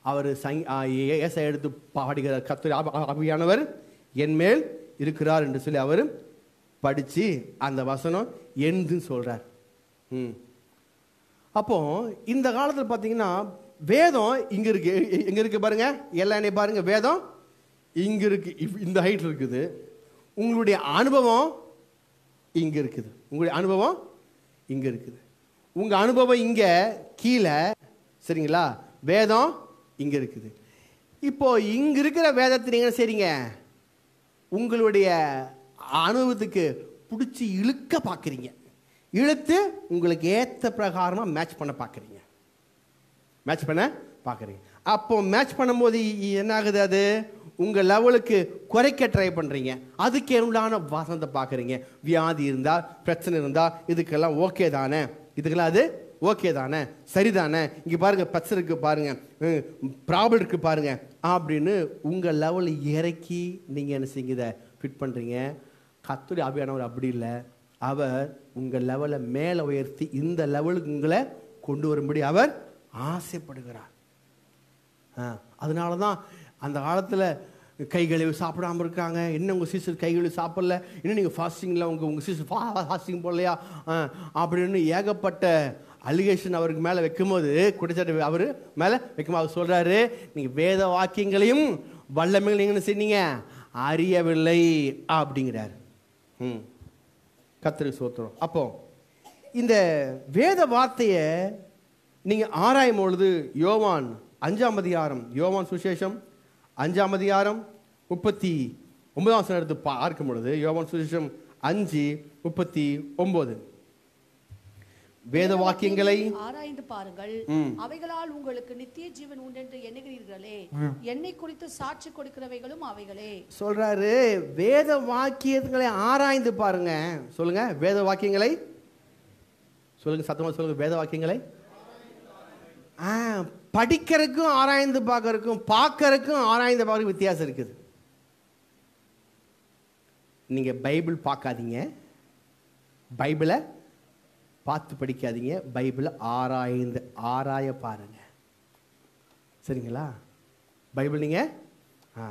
Speaker 1: அவர் சங் ஏச எடுத்து பாடுகிறார் கத்துரை அபியானவர் என் மேல் இருக்கிறார் என்று சொல்லி அவர் படிச்சு அந்த வசனம் எந்துன்னு சொல்றார் ம் அப்போ இந்த காலத்தில் பார்த்தீங்கன்னா வேதம் இங்க இருக்கு எ- எங்க இருக்கு பாருங்க எல்லாம் என்னை பாருங்க வேதம் இங்க இருக்கு இவ்- இந்த ஹைட் இருக்குது உங்களுடைய அனுபவம் இங்க இருக்குது உங்களுடைய அனுபவம் இங்க இருக்குது உங்க அனுபவம் இங்க கீழே சரிங்களா வேதம் இங்க இருக்குது இப்போ இங்க இருக்கிற வேதத்தை நீங்க என்ன செய்றீங்க உங்களுடைய அனுபவத்துக்கு பிடிச்சி இழுக்க பார்க்குறீங்க இழுத்து உங்களுக்கு ஏற்ற பிரகாரமாக மேட்ச் பண்ண பார்க்குறீங்க மேட்ச் பண்ண பார்க்குறீங்க அப்போ மேட்ச் பண்ணும்போது இ- என்ன ஆகுது அது உங்கள் லெவலுக்கு குறைக்க ட்ரை பண்ணுறீங்க அதுக்கு உண்டான வசனத்தை பார்க்குறீங்க வியாதி இருந்தால் பிரச்சனை இருந்தால் இதுக்கெல்லாம் ஓகே தானே இதுக்கெல்லாம் அது ஓகே தானே சரிதானே இங்கே பாருங்க பிரச்சனை இருக்கு பாருங்க ப்ராப்ளம் இருக்கு பாருங்க அப்படின்னு உங்கள் லெவல் இறக்கி நீங்கள் என்ன செய்யுங்க இதை ஃபிட் பண்ணுறீங்க கத்துடைய ஆவியானவர் அப்படி இல்லை அவர் உங்கள் லெவலை மேலே உயர்த்தி இந்த லெவலுக்கு உங்களை கொண்டு வரும்படி அவர் ஆசைப்படுகிறார் ஆ, அதனால தான் அந்த காலத்தில் கை கழுவி சாப்பிடாம இருக்காங்க இன்னும் உங்கள் சீசர் கை கழுவி சாப்பிடல இன்னும் நீங்கள் ஃபாஸ்டிங்கில் உங்கள் உங்கள் சீசர் ஃபாஸ்டிங் போடலையா ஆ, அப்படின்னு ஏகப்பட்ட அலிகேஷன் அவருக்கு மேலே வைக்கும்போது குடிச்சாட்டு அவர் மேலே வைக்கும்போது அவர் சொல்கிறாரு நீங்கள் வேத வாக்கியங்களையும் வல்லமைகளையும் நீங்கள் என்ன செய்றீங்க அறியவில்லை அப்படிங்கிறார் ம் கத்திரி சோத்திரம் அப்போ இந்த வேத வார்த்தையை நீங்கள் ஆராயும் பொழுது யோவான் அஞ்சாம் அதிகாரம் யோவான் சுசேஷம் அஞ்சாம் அதிகாரம் முப்பத்தி ஒன்பதாம் வசனம் எடுத்து பார்க்கும் பொழுது யோவான் சுசேஷம் அஞ்சு முப்பத்தி ஒன்பது வேத வாக்கியங்களை
Speaker 2: ஆராய்ந்து பாருங்கள்
Speaker 1: ம்.
Speaker 2: அவைகளால் உங்களுக்கு நித்திய ஜீவன் உண்டென்று எண்ணுகிறீர்களே என்னை குறித்து சாட்சி கொடுக்கிறவைகளும் அவைகளே
Speaker 1: சொல்றாரு வேத வாக்கியங்களை ஆராய்ந்து பாருங்க சொல்லுங்க வேத வாக்கியங்களை சொல்லுங்க சத்தமா சொல்லுங்க வேத வாக்கியங்களை ஆ படிக்கிறதுக்கும் ஆராய்ந்து பார்க்கறதுக்கும் பார்க்கறதுக்கும் ஆராய்ந்து பார்க்கறதுக்கும் வித்தியாசம் இருக்குது நீங்க பைபிள் பார்க்காதீங்க பைபிளை பார்த்து படிக்காதீங்க பைபிளை ஆராய்ந்து ஆராய பாருங்க சரிங்களா பைபிள் நீங்க ஆ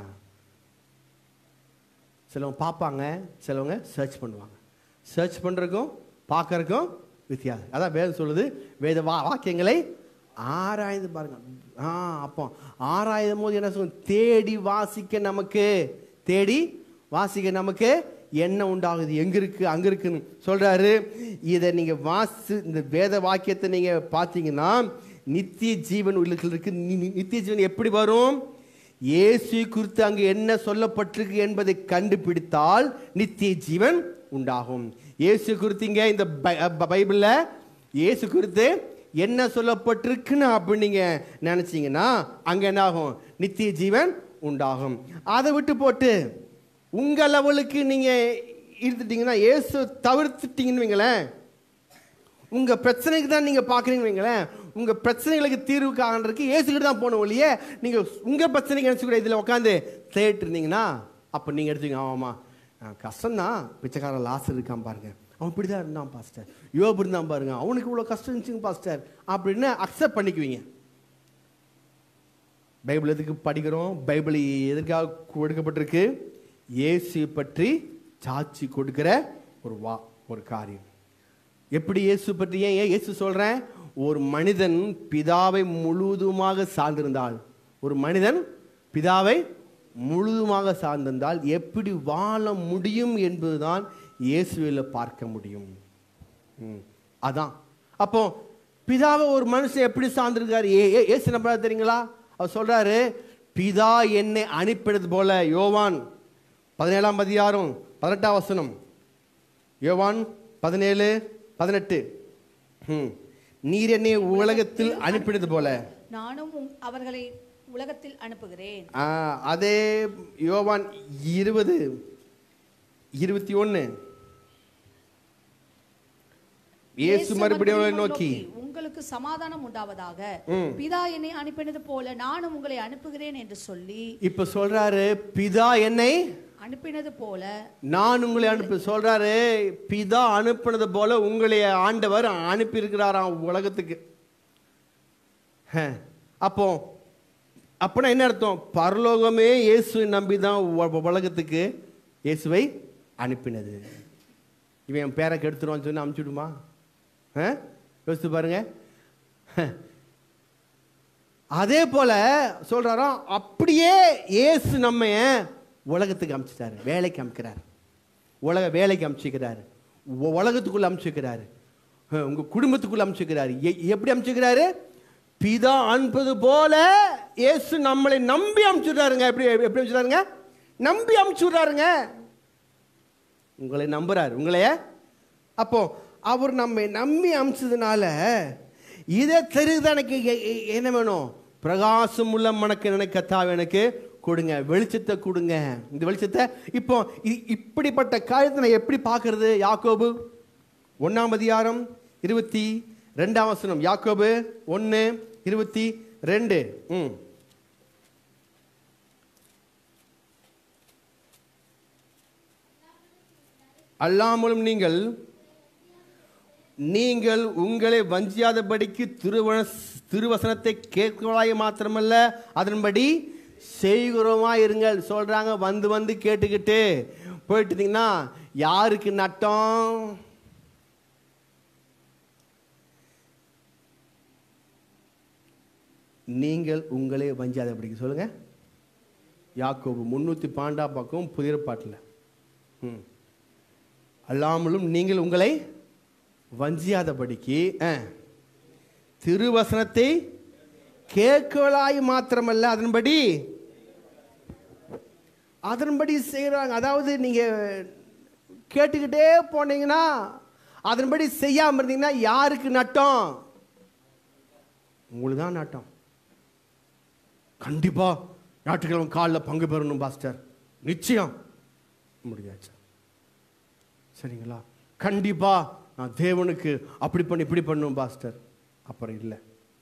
Speaker 1: சிலவங்க பார்ப்பாங்க சிலவங்க சர்ச் பண்ணுவாங்க சர்ச் பண்ணுறதுக்கும் பார்க்கறதுக்கும் வித்தியாசம் அதான் வேதம் சொல்லுது வேத வா வாக்கியங்களை ஆராய்ந்து பாருங்க ஆ அப்போ ஆராயும் போது என்ன சொல்லும் தேடி வாசிக்க நமக்கு தேடி வாசிக்க நமக்கு என்ன உண்டாகுது எங்க இருக்கு அங்க இருக்குன்னு சொல்றாரு இதை நீங்க வாசி இந்த வேத வாக்கியத்தை நீங்க பார்த்தீங்கன்னா நித்திய ஜீவன் உள்ளுக்குள்ள இருக்கு நி- நி- நித்திய ஜீவன் எப்படி வரும் இயேசு குறித்து அங்கு என்ன சொல்லப்பட்டிருக்கு என்பதை கண்டுபிடித்தால் நித்திய ஜீவன் உண்டாகும் இயேசு குறித்தீங்க இந்த பை- ப- பைபிள்ல இயேசு குறித்து என்ன சொல்லப்பட்டிருக்குன்னு அப்படி நீங்க நினைச்சீங்கன்னா அங்க என்ன ஆகும் நித்திய ஜீவன் உண்டாகும் அதை விட்டு போட்டு உங்க லெவலுக்கு நீங்க இருந்துட்டீங்கன்னா இயேசு தவிர்த்துட்டீங்கன்னு வைங்களேன் உங்க பிரச்சனைக்கு தான் நீங்க பாக்குறீங்க வைங்களேன் உங்க பிரச்சனைகளுக்கு தீர்வு காண்றதுக்கு ஏசுக்கிட்டு தான் போகணும் ஒழிய நீங்க உங்க பிரச்சனைக்கு நினைச்சு கூட இதுல உட்காந்து தேட்டு இருந்தீங்கன்னா அப்ப நீங்க எடுத்தீங்க ஆமாமா கஷ்டம்தான் பிச்சைக்காரன் லாஸ் இருக்கான் பாருங்க அவன் இப்படிதான் இருந்தான் பாஸ்டர் யோபு இருந்தான் பாருங்க அவனுக்கு இவ்வளவு கஷ்டம் இருந்துச்சுங்க பாஸ்டர் அப்படின்னு அக்செப்ட் பண்ணிக்குவீங்க பைபிள் எதுக்கு படிக்கிறோம் பைபிள் எதற்காக கொடுக்கப்பட்டிருக்கு இயேசு பற்றி சாட்சி கொடுக்கிற ஒரு வா ஒரு காரியம் எப்படி இயேசு பற்றி ஏன் ஏன் இயேசு சொல்றேன் ஒரு மனிதன் பிதாவை முழுவதுமாக சார்ந்திருந்தால் ஒரு மனிதன் பிதாவை முழுதுமாக சார்ந்திருந்தால் எப்படி வாழ முடியும் என்பதுதான் இயேசுவில் பார்க்க முடியும் ம், அதான் அப்போ பிதாவை ஒரு மனுஷன் எப்படி சார்ந்திருக்காரு ஏ ஏ- இயேசு நம்புறா தெரியுங்களா அவர் சொல்றாரு பிதா என்னை அனுப்பினது போல யோவான் பதினேழாம் அதிகாரம் பதினெட்டாம் வசனம் யோவான் பதினேழு பதினெட்டு ம். நீர் என்னை உலகத்தில் அனுப்பினது போல
Speaker 2: நானும் உம்- அவர்களை உலகத்தில் அனுப்புகிறேன்
Speaker 1: ஆ, அதே யோவான் இருபது இருபத்தி ஒன்று இயேசு மறுபடியும் அவரை நோக்கி
Speaker 2: உங்களுக்கு சமாதானம் உண்டாவதாக
Speaker 1: ம்.
Speaker 2: பிதா என்னை அனுப்பினது போல நானும் உங்களை அனுப்புகிறேன் என்று சொல்லி
Speaker 1: இப்ப சொல்றாரு பிதா என்னை
Speaker 2: அனுப்பினது போல
Speaker 1: நான் உங்களை அனுப்பி சொல்றாரு பிதா அனுப்பினது போல உங்களை ஆண்டவர் அனுப்பி இருக்கிறாராம் உலகத்துக்கு ஹ. அப்போ அப்பனா என்ன அர்த்தம் பரலோகமே இயேசுவை நம்பி தான் உ- உலகத்துக்கு இயேசுவை அனுப்பினது இவன் என் பேரை கெடுத்துருவான்னு சொல்லி அமுச்சுடுமா ஆ யோசித்து பாருங்க அதே போல சொல்றாராம் அப்படியே இயேசு நம்ம உலகத்துக்கு அமுச்சிட்டாரு வேலைக்கு அமுக்கிறார் உலக வேலைக்கு அமுச்சிக்கிறாரு உ- உலகத்துக்குள்ள அமுச்சிக்கிறாரு அஹ், உங்க குடும்பத்துக்குள்ள அமுச்சிக்கிறாரு எ- எப்படி அமுச்சிக்கிறாரு பிதா அனுப்பது போல இயேசு நம்மளை நம்பி அமுச்சுடுறாருங்க எப்படி எப்படி அமுச்சுறாருங்க நம்பி அமுச்சுடுறாருங்க உங்களை நம்புறாரு உங்களைய அப்போ அவர் நம்மை நம்பி அமிச்சதுனால இதை தெரியுது எனக்கு எ- எ- என்ன வேணும் பிரகாசம் உள்ள மனக்கு எனக்கு கத்தாவை எனக்கு கொடுங்க வெளிச்சத்தை கொடுங்க இந்த வெளிச்சத்தை இப்போ இ- இப்படிப்பட்ட காரியத்தை நான் எப்படி பார்க்கறது யாக்கோபு ஒன்னாம் அதிகாரம் இருபத்தி ரெண்டாம் வசனம் யாக்கோபு ஒன்று இருபத்தி ரெண்டு ம் அல்லாமலும் நீங்கள் நீங்கள் உங்களை வஞ்சியாதபடிக்கு திருவன திருவசனத்தை கேட்கிறவாய் மாத்திரமல்ல அதன்படி செய்கிறோமா இருங்கள் சொல்றாங்க வந்து வந்து கேட்டுக்கிட்டு போயிட்டு இருந்தீங்கன்னா யாருக்கு நட்டம் நீங்கள் உங்களே வஞ்சியாதபடிக்கு சொல்லுங்க யாக்கோபு முன்னூற்றி பாண்டா பக்கம் புதிய பாட்டில் ம் அல்லாமலும் நீங்கள் உங்களை வஞ்சியாதபடிக்கு அஹ், திருவசனத்தை கேட்கலாய் மாத்திரமல்ல அதன்படி அதன்படி செய்கிறாங்க அதாவது நீங்கள் கேட்டுக்கிட்டே போனீங்கன்னா அதன்படி செய்யாமல் இருந்தீங்கன்னா யாருக்கு நட்டம் உங்களுக்கு தான் நட்டம் கண்டிப்பா ஞாயிற்றுக்கிழமை காலில் பங்கு பெறணும் பாஸ்டர் நிச்சயம் முடியாச்சு சரிங்களா கண்டிப்பா நான் தேவனுக்கு அப்படி பண்ணி இப்படி பண்ணும் பாஸ்டர் அப்புறம் இல்லை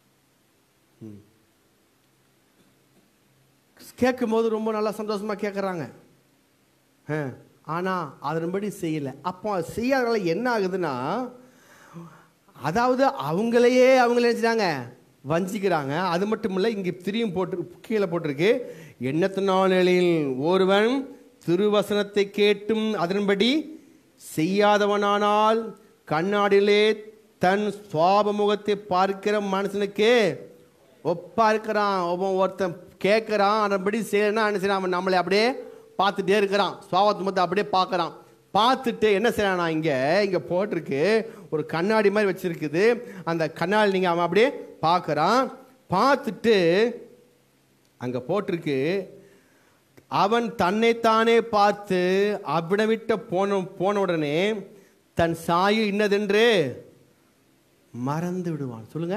Speaker 1: கேட்கும் போது ரொம்ப நல்லா சந்தோஷமா கேட்குறாங்க ஆனால் அதன்படி செய்யலை அப்போ செய்யாதனால என்ன ஆகுதுன்னா அதாவது அவங்களையே அவங்கள நினைச்சிட்டாங்க வஞ்சிக்கிறாங்க அது மட்டும் இல்லை இங்கே திரியும் போட்டு கீழே போட்டிருக்கு எண்ணத்தினாளில் ஒருவன் திருவசனத்தை கேட்டும் அதன்படி செய்யாதவனானால் கண்ணாடியிலே தன் சுவாப முகத்தை பார்க்கிற மனுஷனுக்கு ஒப்பா இருக்கிறான் ஒவ்வொரு ஒருத்தன் கேட்குறான் அதன்படி செய்யறனா என்ன செய்யறான் அவன் நம்மளை அப்படியே பார்த்துட்டே இருக்கிறான் சுவாபத்து முகத்தை அப்படியே பார்க்கறான் பார்த்துட்டு என்ன செய்யறானா இங்கே இங்கே போட்டிருக்கு ஒரு கண்ணாடி மாதிரி வச்சிருக்குது அந்த கண்ணாடி நீங்கள் அவன் அப்படியே பார்க்கறான் பார்த்துட்டு அங்கே போட்டிருக்கு அவன் தன்னைத்தானே பார்த்து அவ்விடமிட்ட போன போன உடனே தன் சாயு இன்னதென்று மறந்து விடுவான் சொல்லுங்க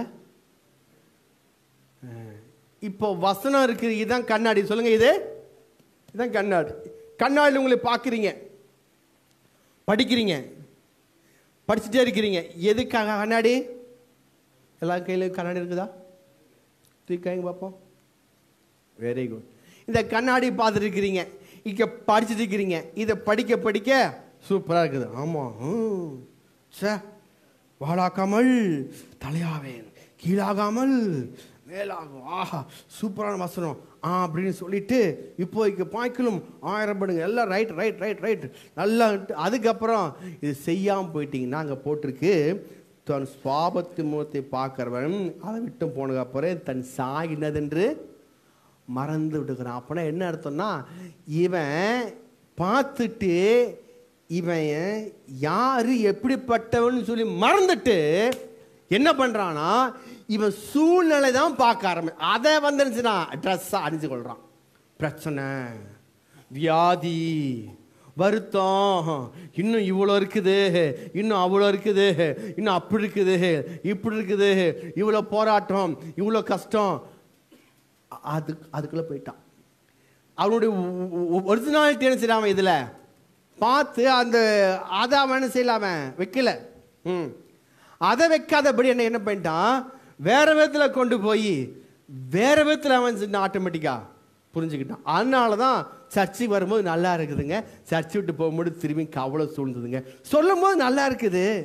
Speaker 1: அஹ், இப்போ வசனம் இருக்கு இதுதான் கண்ணாடி சொல்லுங்க இது இதுதான் கண்ணாடி கண்ணாடியில் உங்களை பார்க்குறீங்க படிக்கிறீங்க படிச்சுட்டே இருக்கிறீங்க எதுக்காக கண்ணாடி எல்லா கையிலும் கண்ணாடி இருக்குதா தூக்காங்க பார்ப்போம் வெரி குட் இந்த கண்ணாடி பார்த்துருக்கிறீங்க இங்கே படிச்சுட்டு இருக்கிறீங்க இதை படிக்க படிக்க சூப்பராக இருக்குது ஆமாம் ம் சே வாழாக்காமல் தலையாவேன் கீழாகாமல் மேலாகும் ஆஹா சூப்பரான வசனம் ஆ அப்படின்னு சொல்லிட்டு இப்போ இங்கே பாய்க்கலும் ஆயிரம் படுங்க எல்லாம் ரைட் ரைட் ரைட் ரைட் நல்லா அதுக்கப்புறம் இது செய்யாமல் போயிட்டீங்கன்னா அங்கே போட்டிருக்கு தன் சுவாபத்து முகத்தை பார்க்கிறவன் அதை விட்டு போனதுக்கு அப்புறம் தன் சாகினதென்று மறந்து விட்டுக்கிறான் அப்போனா என்ன அர்த்தம்னா இவன் பார்த்துட்டு இவன் யாரு எப்படிப்பட்டவன் சொல்லி மறந்துட்டு என்ன பண்றானா இவன் சூழ்நிலை தான் பார்க்க ஆரம்பி அதை வந்துருச்சுன்னா ட்ரெஸ்ஸாக அணிஞ்சு கொள்றான் பிரச்சனை வியாதி வருத்தம் இன்னும் இவ்வளோ இருக்குது இன்னும் அவ்வளோ இருக்குது இன்னும் அப்படி இருக்குது இப்படி இருக்குது இவ்வளோ போராட்டம் இவ்வளோ கஷ்டம் அது அதுக்குள்ளே போயிட்டான் அவனுடைய ஒரிஜினாலிட்டி என்ன செய்யலாம இதில் பார்த்து அந்த அதை அவன் என்ன செய்யலாம வைக்கல ம் அதை வைக்காதபடி என்ன என்ன பண்ணிட்டான் வேற விதத்தில் கொண்டு போய் வேற விதத்தில் அவன் ஆட்டோமேட்டிக்காக புரிஞ்சுக்கிட்டான் அதனால தான் சர்ச்சுக்கு வரும்போது நல்லா இருக்குதுங்க சர்ச்சு விட்டு போகும்போது திரும்பி கவலை சூழ்ந்ததுங்க சொல்லும் போது நல்லா இருக்குது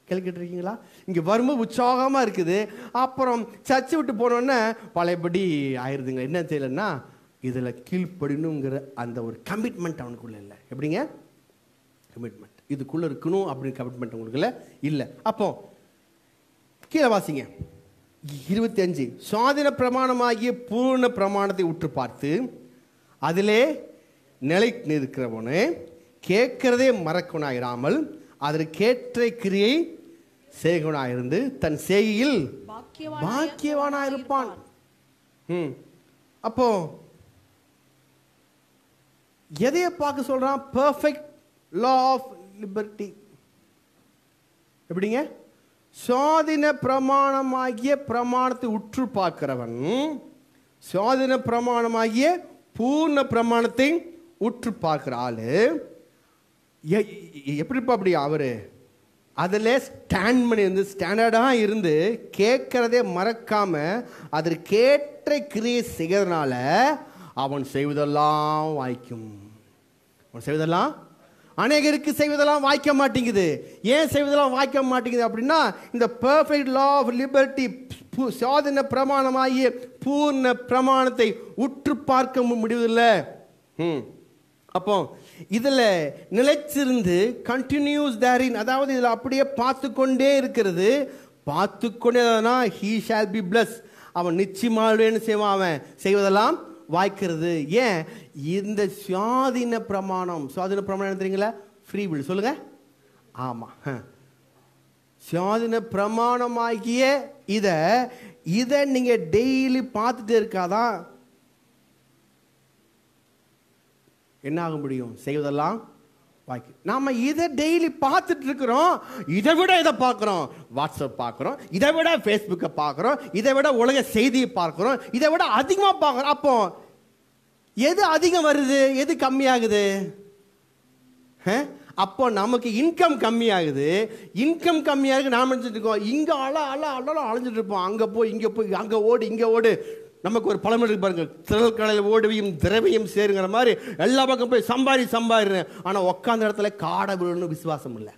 Speaker 1: கேள்விக்கிட்டு இருக்கீங்களா இங்கே வரும்போது உற்சாகமாக இருக்குது அப்புறம் சர்ச்சை விட்டு போனோடனே பழையபடி ஆயிடுதுங்க என்ன தெரியலன்னா இதில் கீழ்ப்படினுங்கிற அந்த ஒரு கமிட்மெண்ட் அவனுக்குள்ள இல்லை எப்படிங்க கமிட்மெண்ட் இதுக்குள்ளே இருக்கணும் அப்படின்னு கமிட்மெண்ட் உங்களுக்குள்ள இல்லை அப்போ கீழே வாசிங்க இருபத்தி அஞ்சு சுவாதின பிரமாணமாகிய பூர்ண பிரமாணத்தை உற்று பார்த்து அதிலே நிலை நிற்கிறவனு கேட்கிறதே மறக்கவனாயிராமல் அதற்கேற்ற கிரியை செய்கவனாயிருந்து தன் செய்கையில்
Speaker 2: பாக்கியவானாய்
Speaker 1: பாக்கியவானா இருப்பான் ம் அப்போ எதைய பார்க்க சொல்றான் பெர்ஃபெக்ட் லா ஆஃப் லிபர்ட்டி எப்படிங்க சுவாதின பிரமாணமாகிய பிரமாணத்தை உற்று பார்க்கிறவன் சுவாதின பிரமாணமாகிய பூர்ண பிரமாணத்தை உற்று பார்க்கிற ஆளு எ- எ- எப்படிப்பா அப்படி அவரு அதில் ஸ்டாண்ட் பண்ணி இருந்து ஸ்டாண்டர்டாக இருந்து கேட்கறதே மறக்காம அதற்கேற்ற கிரியை செய்கிறதுனால அவன் செய்வதெல்லாம் வாய்க்கும் அவன் செய்வதெல்லாம் அநேகருக்கு செய்வதெல்லாம் வாய்க்க மாட்டேங்குது ஏன் செய்வதெல்லாம் வாய்க்க மாட்டேங்குது அப்படின்னா இந்த பெர்ஃபெக்ட் லா ஆஃப் லிபர்ட்டி சுவாதீன பிரமாணமாகிய பூர்ண பிரமாணத்தை உற்று பார்க்க மு- முடிவதில்லை ம் அப்போ இதில் நிலைச்சிருந்து கண்டினியூஸ் தேரின் அதாவது இதில் அப்படியே பார்த்து கொண்டே இருக்கிறது பார்த்து கொண்டே ஹீ ஷால் பி பிளஸ் அவன் நிச்சயமாகவே என்ன செய்வான் அவன் செய்வதெல்லாம் வாய்க்கிறது ஏன் இந்த சுவாதீன பிரமாணம் சுவாதீன பிரமாணம் என்ன தெரியுங்களா ஃப்ரீ வில் சொல்லுங்க ஆமாம் சுவாதீன பிரமாணமாகிய இதை இதை நீங்கள் டெய்லி பார்த்துட்டே இருக்காதான் என்ன ஆக முடியும் செய்வதெல்லாம் வாய்க்கு நாம இதை டெய்லி பார்த்துட்டு இருக்கிறோம் இதை விட இதை பார்க்குறோம் வாட்ஸ்அப் பார்க்குறோம் இதை விட ஃபேஸ்புக்கை பார்க்குறோம் இதை விட உலக செய்தியை பார்க்குறோம் இதை விட அதிகமாக பார்க்குறோம் அப்போ எது அதிகம் வருது எது கம்மியாகுது ஆ? அப்போ நமக்கு இன்கம் கம்மியாகுது இன்கம் கம்மியாக நாம நினைச்சிட்டு இருக்கோம் இங்கே அல அல அல அலைஞ்சிட்டு இருப்போம் அங்கே போய் இங்கே போய் அங்கே ஓடு இங்கே ஓடு நமக்கு ஒரு பழமொழி இருக்கு பாருங்க திரள் கடலில் ஓடுவியும் திரவியும் சேருங்கிற மாதிரி எல்லா பக்கம் போய் சம்பாரி சம்பாரிறேன் ஆனால் உட்காந்த இடத்துல காடை விழணும் விசுவாசம் இல்லை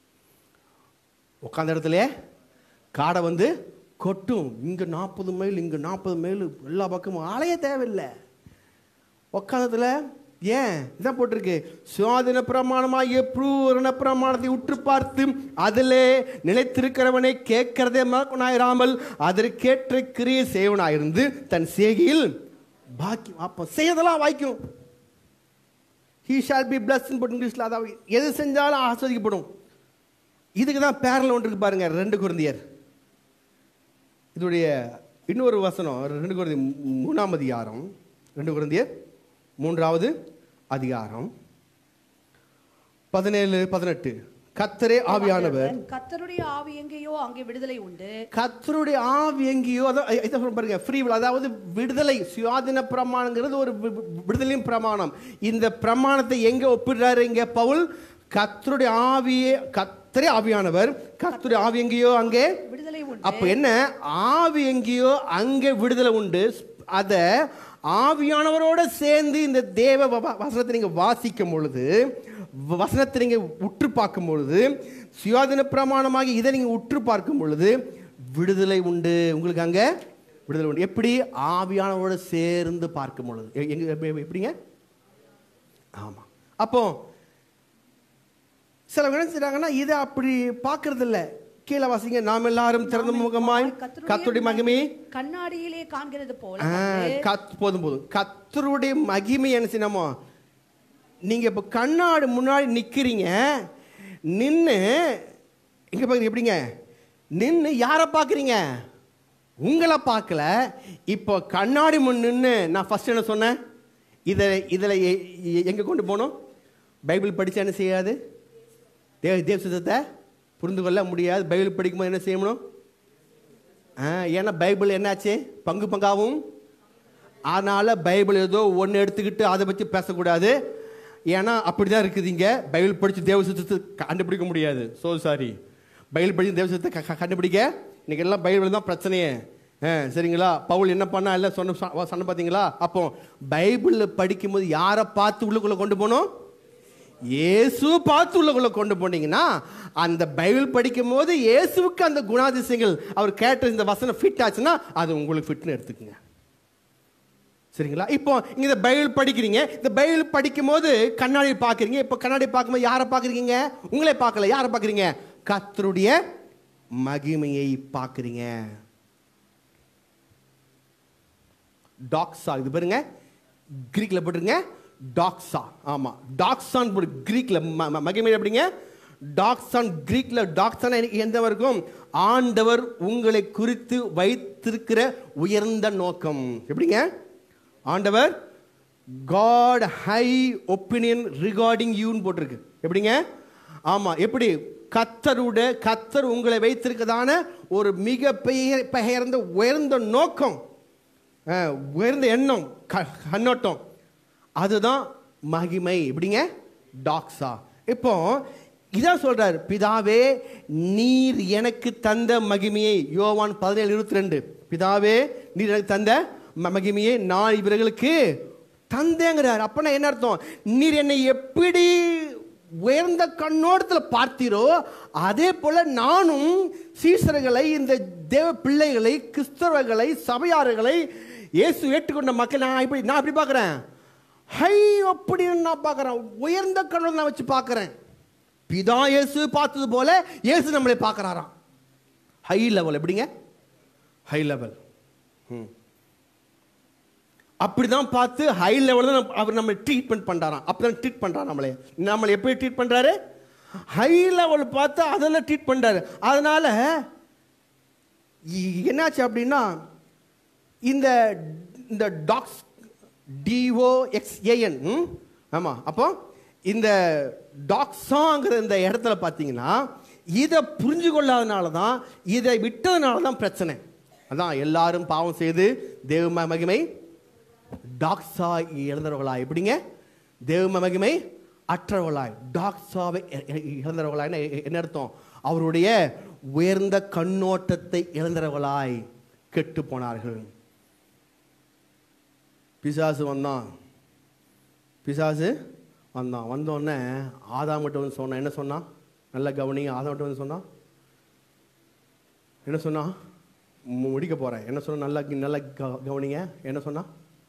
Speaker 1: உட்காந்த இடத்துல காடை வந்து கொட்டும் இங்கே நாற்பது மைல் இங்கே நாற்பது மைல் எல்லா பக்கமும் அலைய தேவையில்லை உக்காந்ததுல ஏன் இதான் போட்டிருக்கு சுவாதீன பிரமாணமாகிய பூரண பிரமாணத்தை உற்று பார்த்து அதிலே நிலைத்திருக்கிறவனை கேட்கிறதே மறக்கனாயிராமல் அதற்கேற்ற கிரியை செய்வனாயிருந்து தன் செய்கையில் பாக்கி அப்போ செய்யதெல்லாம் வாய்க்கும் ஹீ ஷால் பி பிளஸ் போட்டு இங்கிலீஷில் அதாவது எது செஞ்சாலும் ஆஸ்வதிக்கப்படும் இதுக்கு தான் பேரல் ஒன்று இருக்கு பாருங்க ரெண்டு குருந்தியர் இதோடைய இன்னொரு வசனம் ரெண்டு குருந்தி மூணாம் அதிகாரம் ரெண்டு குருந்தியர் மூன்றாவது அதிகாரம் பதினேழு பதினெட்டு கத்தரே ஆவியானவர்
Speaker 2: கர்த்தருடைய ஆவி எங்கேயோ அங்கே விடுதலை உண்டு
Speaker 1: கத்தருடைய ஆவி எங்கேயோ அதான் இதை சொல்ல பாருங்க ஃப்ரீ அதாவது விடுதலை சுயாதீன பிரமாணங்கிறது ஒரு வி- வி- விடுதலையும் பிரமாணம் இந்த பிரமாணத்தை எங்க ஒப்பிடுறாரு இங்க பவுல் கத்தருடைய ஆவியே கத்தரே ஆவியானவர் கத்தருடைய ஆவி எங்கேயோ அங்கே
Speaker 2: விடுதலை உண்டு
Speaker 1: அப்ப என்ன ஆவி எங்கேயோ அங்கே விடுதலை உண்டு அத ஆவியானவரோட சேர்ந்து இந்த தேவ வ- வ- வசனத்தை நீங்க வாசிக்கும் பொழுது வ- வசனத்தை நீங்க உற்று பார்க்கும் பொழுது சுயாதீன பிரமாணமாகி இதை நீங்க உற்று பார்க்கும் பொழுது விடுதலை உண்டு உங்களுக்கு அங்க விடுதலை உண்டு எப்படி ஆவியானவரோட சேர்ந்து பார்க்கும் பொழுது எ- எங்க எப்~ எப்படிங்க ஆமா அப்போ சிலவங்க என்ன செய்றாங்கன்னா இதை அப்படி பார்க்கறது இல்ல கீழே வாசிங்க நாம் எல்லாரும் திறந்த முகமாய் கத்துடைய மகிமையை
Speaker 2: கண்ணாடியிலே காண்கிறது போல
Speaker 1: ஆ, கத் போதும் போதும் கத்தருடைய மகிமை என்ன செய்யணுமோ நீங்க இப்ப கண்ணாடி முன்னாடி நிக்கிறீங்க நின்னு எங்க பாக்குறீங்க எப்படிங்க நின்னு யாரை பார்க்குறீங்க உங்களை பார்க்கல இப்போ கண்ணாடி முன் நின்று நான் ஃபர்ஸ்ட் என்ன சொன்னேன் இதை இதில் எங்கே கொண்டு போகணும் பைபிள் படிச்சா என்ன செய்யாது தேவ தேவ சுத்தத்தை புரிந்து கொள்ள முடியாது பைபிள் படிக்கும்போது என்ன செய்யணும் ஆ, ஏன்னா பைபிள் என்னாச்சு பங்கு பங்காவும் அதனால பைபிள் ஏதோ ஒன்று எடுத்துக்கிட்டு அதை பற்றி பேசக்கூடாது ஏன்னா அப்படி தான் இருக்குது இங்கே பைபிள் படித்து தேவ சுத்தத்தை கண்டுபிடிக்க முடியாது ஸோ சாரி பைபிள் படித்து தேவ சுத்தத்தை க- க- கண்டுபிடிக்க இன்னைக்கு எல்லாம் பைபிள் தான் பிரச்சனையே ஆ சரிங்களா பவுல் என்ன பண்ணா எல்லாம் சொன்ன சொன்ன- சொன்ன பார்த்தீங்களா அப்போ பைபிளில் படிக்கும்போது யாரை பார்த்து உள்ளுக்குள்ளே கொண்டு போகணும் இயேசு பார்த்து உள்ளக்குள்ள கொண்டு போனீங்கன்னா அந்த பைபிள் படிக்கும் போது இயேசுவுக்கு அந்த குணாதிசயங்கள் அவர் கேட்ட இந்த வசனம் ஃபிட் ஆச்சுன்னா அது உங்களுக்கு ஃபிட்னு எடுத்துக்கங்க சரிங்களா இப்போ இங்க இந்த பைபிள் படிக்கிறீங்க இந்த பைபிள் படிக்கும் போது கண்ணாடி பார்க்குறீங்க இப்போ கண்ணாடி பார்க்கும்போது யாரை பார்க்குறீங்க உங்களே பார்க்கல யாரை பார்க்குறீங்க கர்த்தருடைய மகிமையை பார்க்குறீங்க டாக்ஸா இது பாருங்க கிரீக்ல போட்டுருங்க டாக்ஸா ஆமா டாக்ஸான் போடு கிரீக்ல ம- ம- மகிமை எப்படிங்க டாக்ஸான் கிரீக்ல டாக்ஸான் எந்த இருக்கும் ஆண்டவர் உங்களை குறித்து வைத்திருக்கிற உயர்ந்த நோக்கம் எப்படிங்க ஆண்டவர் காட் ஹை ஒப்பீனியன் ரிகார்டிங் யூன்னு போட்டிருக்கு எப்படிங்க ஆமா எப்படி கத்தருட கத்தர் உங்களை வைத்திருக்கதான ஒரு மிக பெயர் பெயர்ந்த உயர்ந்த நோக்கம் அஹ், உயர்ந்த எண்ணம் க- கண்ணோட்டம் அதுதான் மகிமை எப்படிங்க டாக்ஸா இப்போ இதான் சொல்றார் பிதாவே நீர் எனக்கு தந்த மகிமையை யோவான் பதினேழு இருபத்தி ரெண்டு பிதாவே நீர் எனக்கு தந்த ம- மகிமையை நான் இவர்களுக்கு தந்தேங்கிறார் அப்பனா என்ன அர்த்தம் நீர் என்னை எப்படி உயர்ந்த கண்ணோட்டத்தில் பார்த்தீரோ அதே போல நானும் சீசர்களை இந்த தேவ பிள்ளைகளை கிறிஸ்தவர்களை சபையாளர்களை இயேசு ஏற்றுக்கொண்ட மக்கள் நான் இப்படி நான் எப்படி பார்க்குறேன் ஹை அப்படின்னு நான் பார்க்குறேன் உயர்ந்த கண்ணோடு நான் வச்சு பார்க்குறேன் பிதா இயேசு பார்த்தது போல இயேசு நம்மளை பார்க்குறாராம் ஹை லெவல் எப்படிங்க ஹை லெவல் அப்படிதான் பார்த்து ஹை லெவலில் தான் அவர் நம்ம ட்ரீட்மெண்ட் பண்ணுறாராம் அப்படிதான் ட்ரீட் பண்ணுறாரு நம்மளை நம்மளை எப்படி ட்ரீட் பண்ணுறாரு ஹை லெவல் பார்த்து அதெல்லாம் ட்ரீட் பண்ணுறாரு அதனால இ- என்னாச்சு அப்படின்னா இந்த இந்த டாக்ஸ் டிஓஎக்ஸ்ஏஎன் ஆமாம் அப்போ இந்த டாக்ஸாங்கிற இந்த இடத்துல பார்த்தீங்கன்னா இதை புரிஞ்சு கொள்ளாதனால தான் இதை விட்டதுனால தான் பிரச்சனை அதான் எல்லாரும் பாவம் செய்து தேவ ம- மகிமை டாக்ஸா இழந்தவர்களாய் எப்படிங்க தேவ மகிமை அற்றவர்களாய் டாக்ஸாவை இ- இ- இழந்தவர்களாய் என்ன அர்த்தம் அவருடைய உயர்ந்த கண்ணோட்டத்தை இழந்தவர்களாய் கெட்டு போனார்கள் பிசாசு வந்தான் பிசாசு வந்தான் வந்தோடனே ஆதாம் மட்டும் வந்து சொன்னான் என்ன சொன்னான் நல்ல கவனிங்க ஆதாம் மட்டும் வந்து சொன்னான் என்ன சொன்னான் மு- முடிக்க போறேன் என்ன சொன்ன நல்லா நல்ல க- கவனிங்க என்ன சொன்னா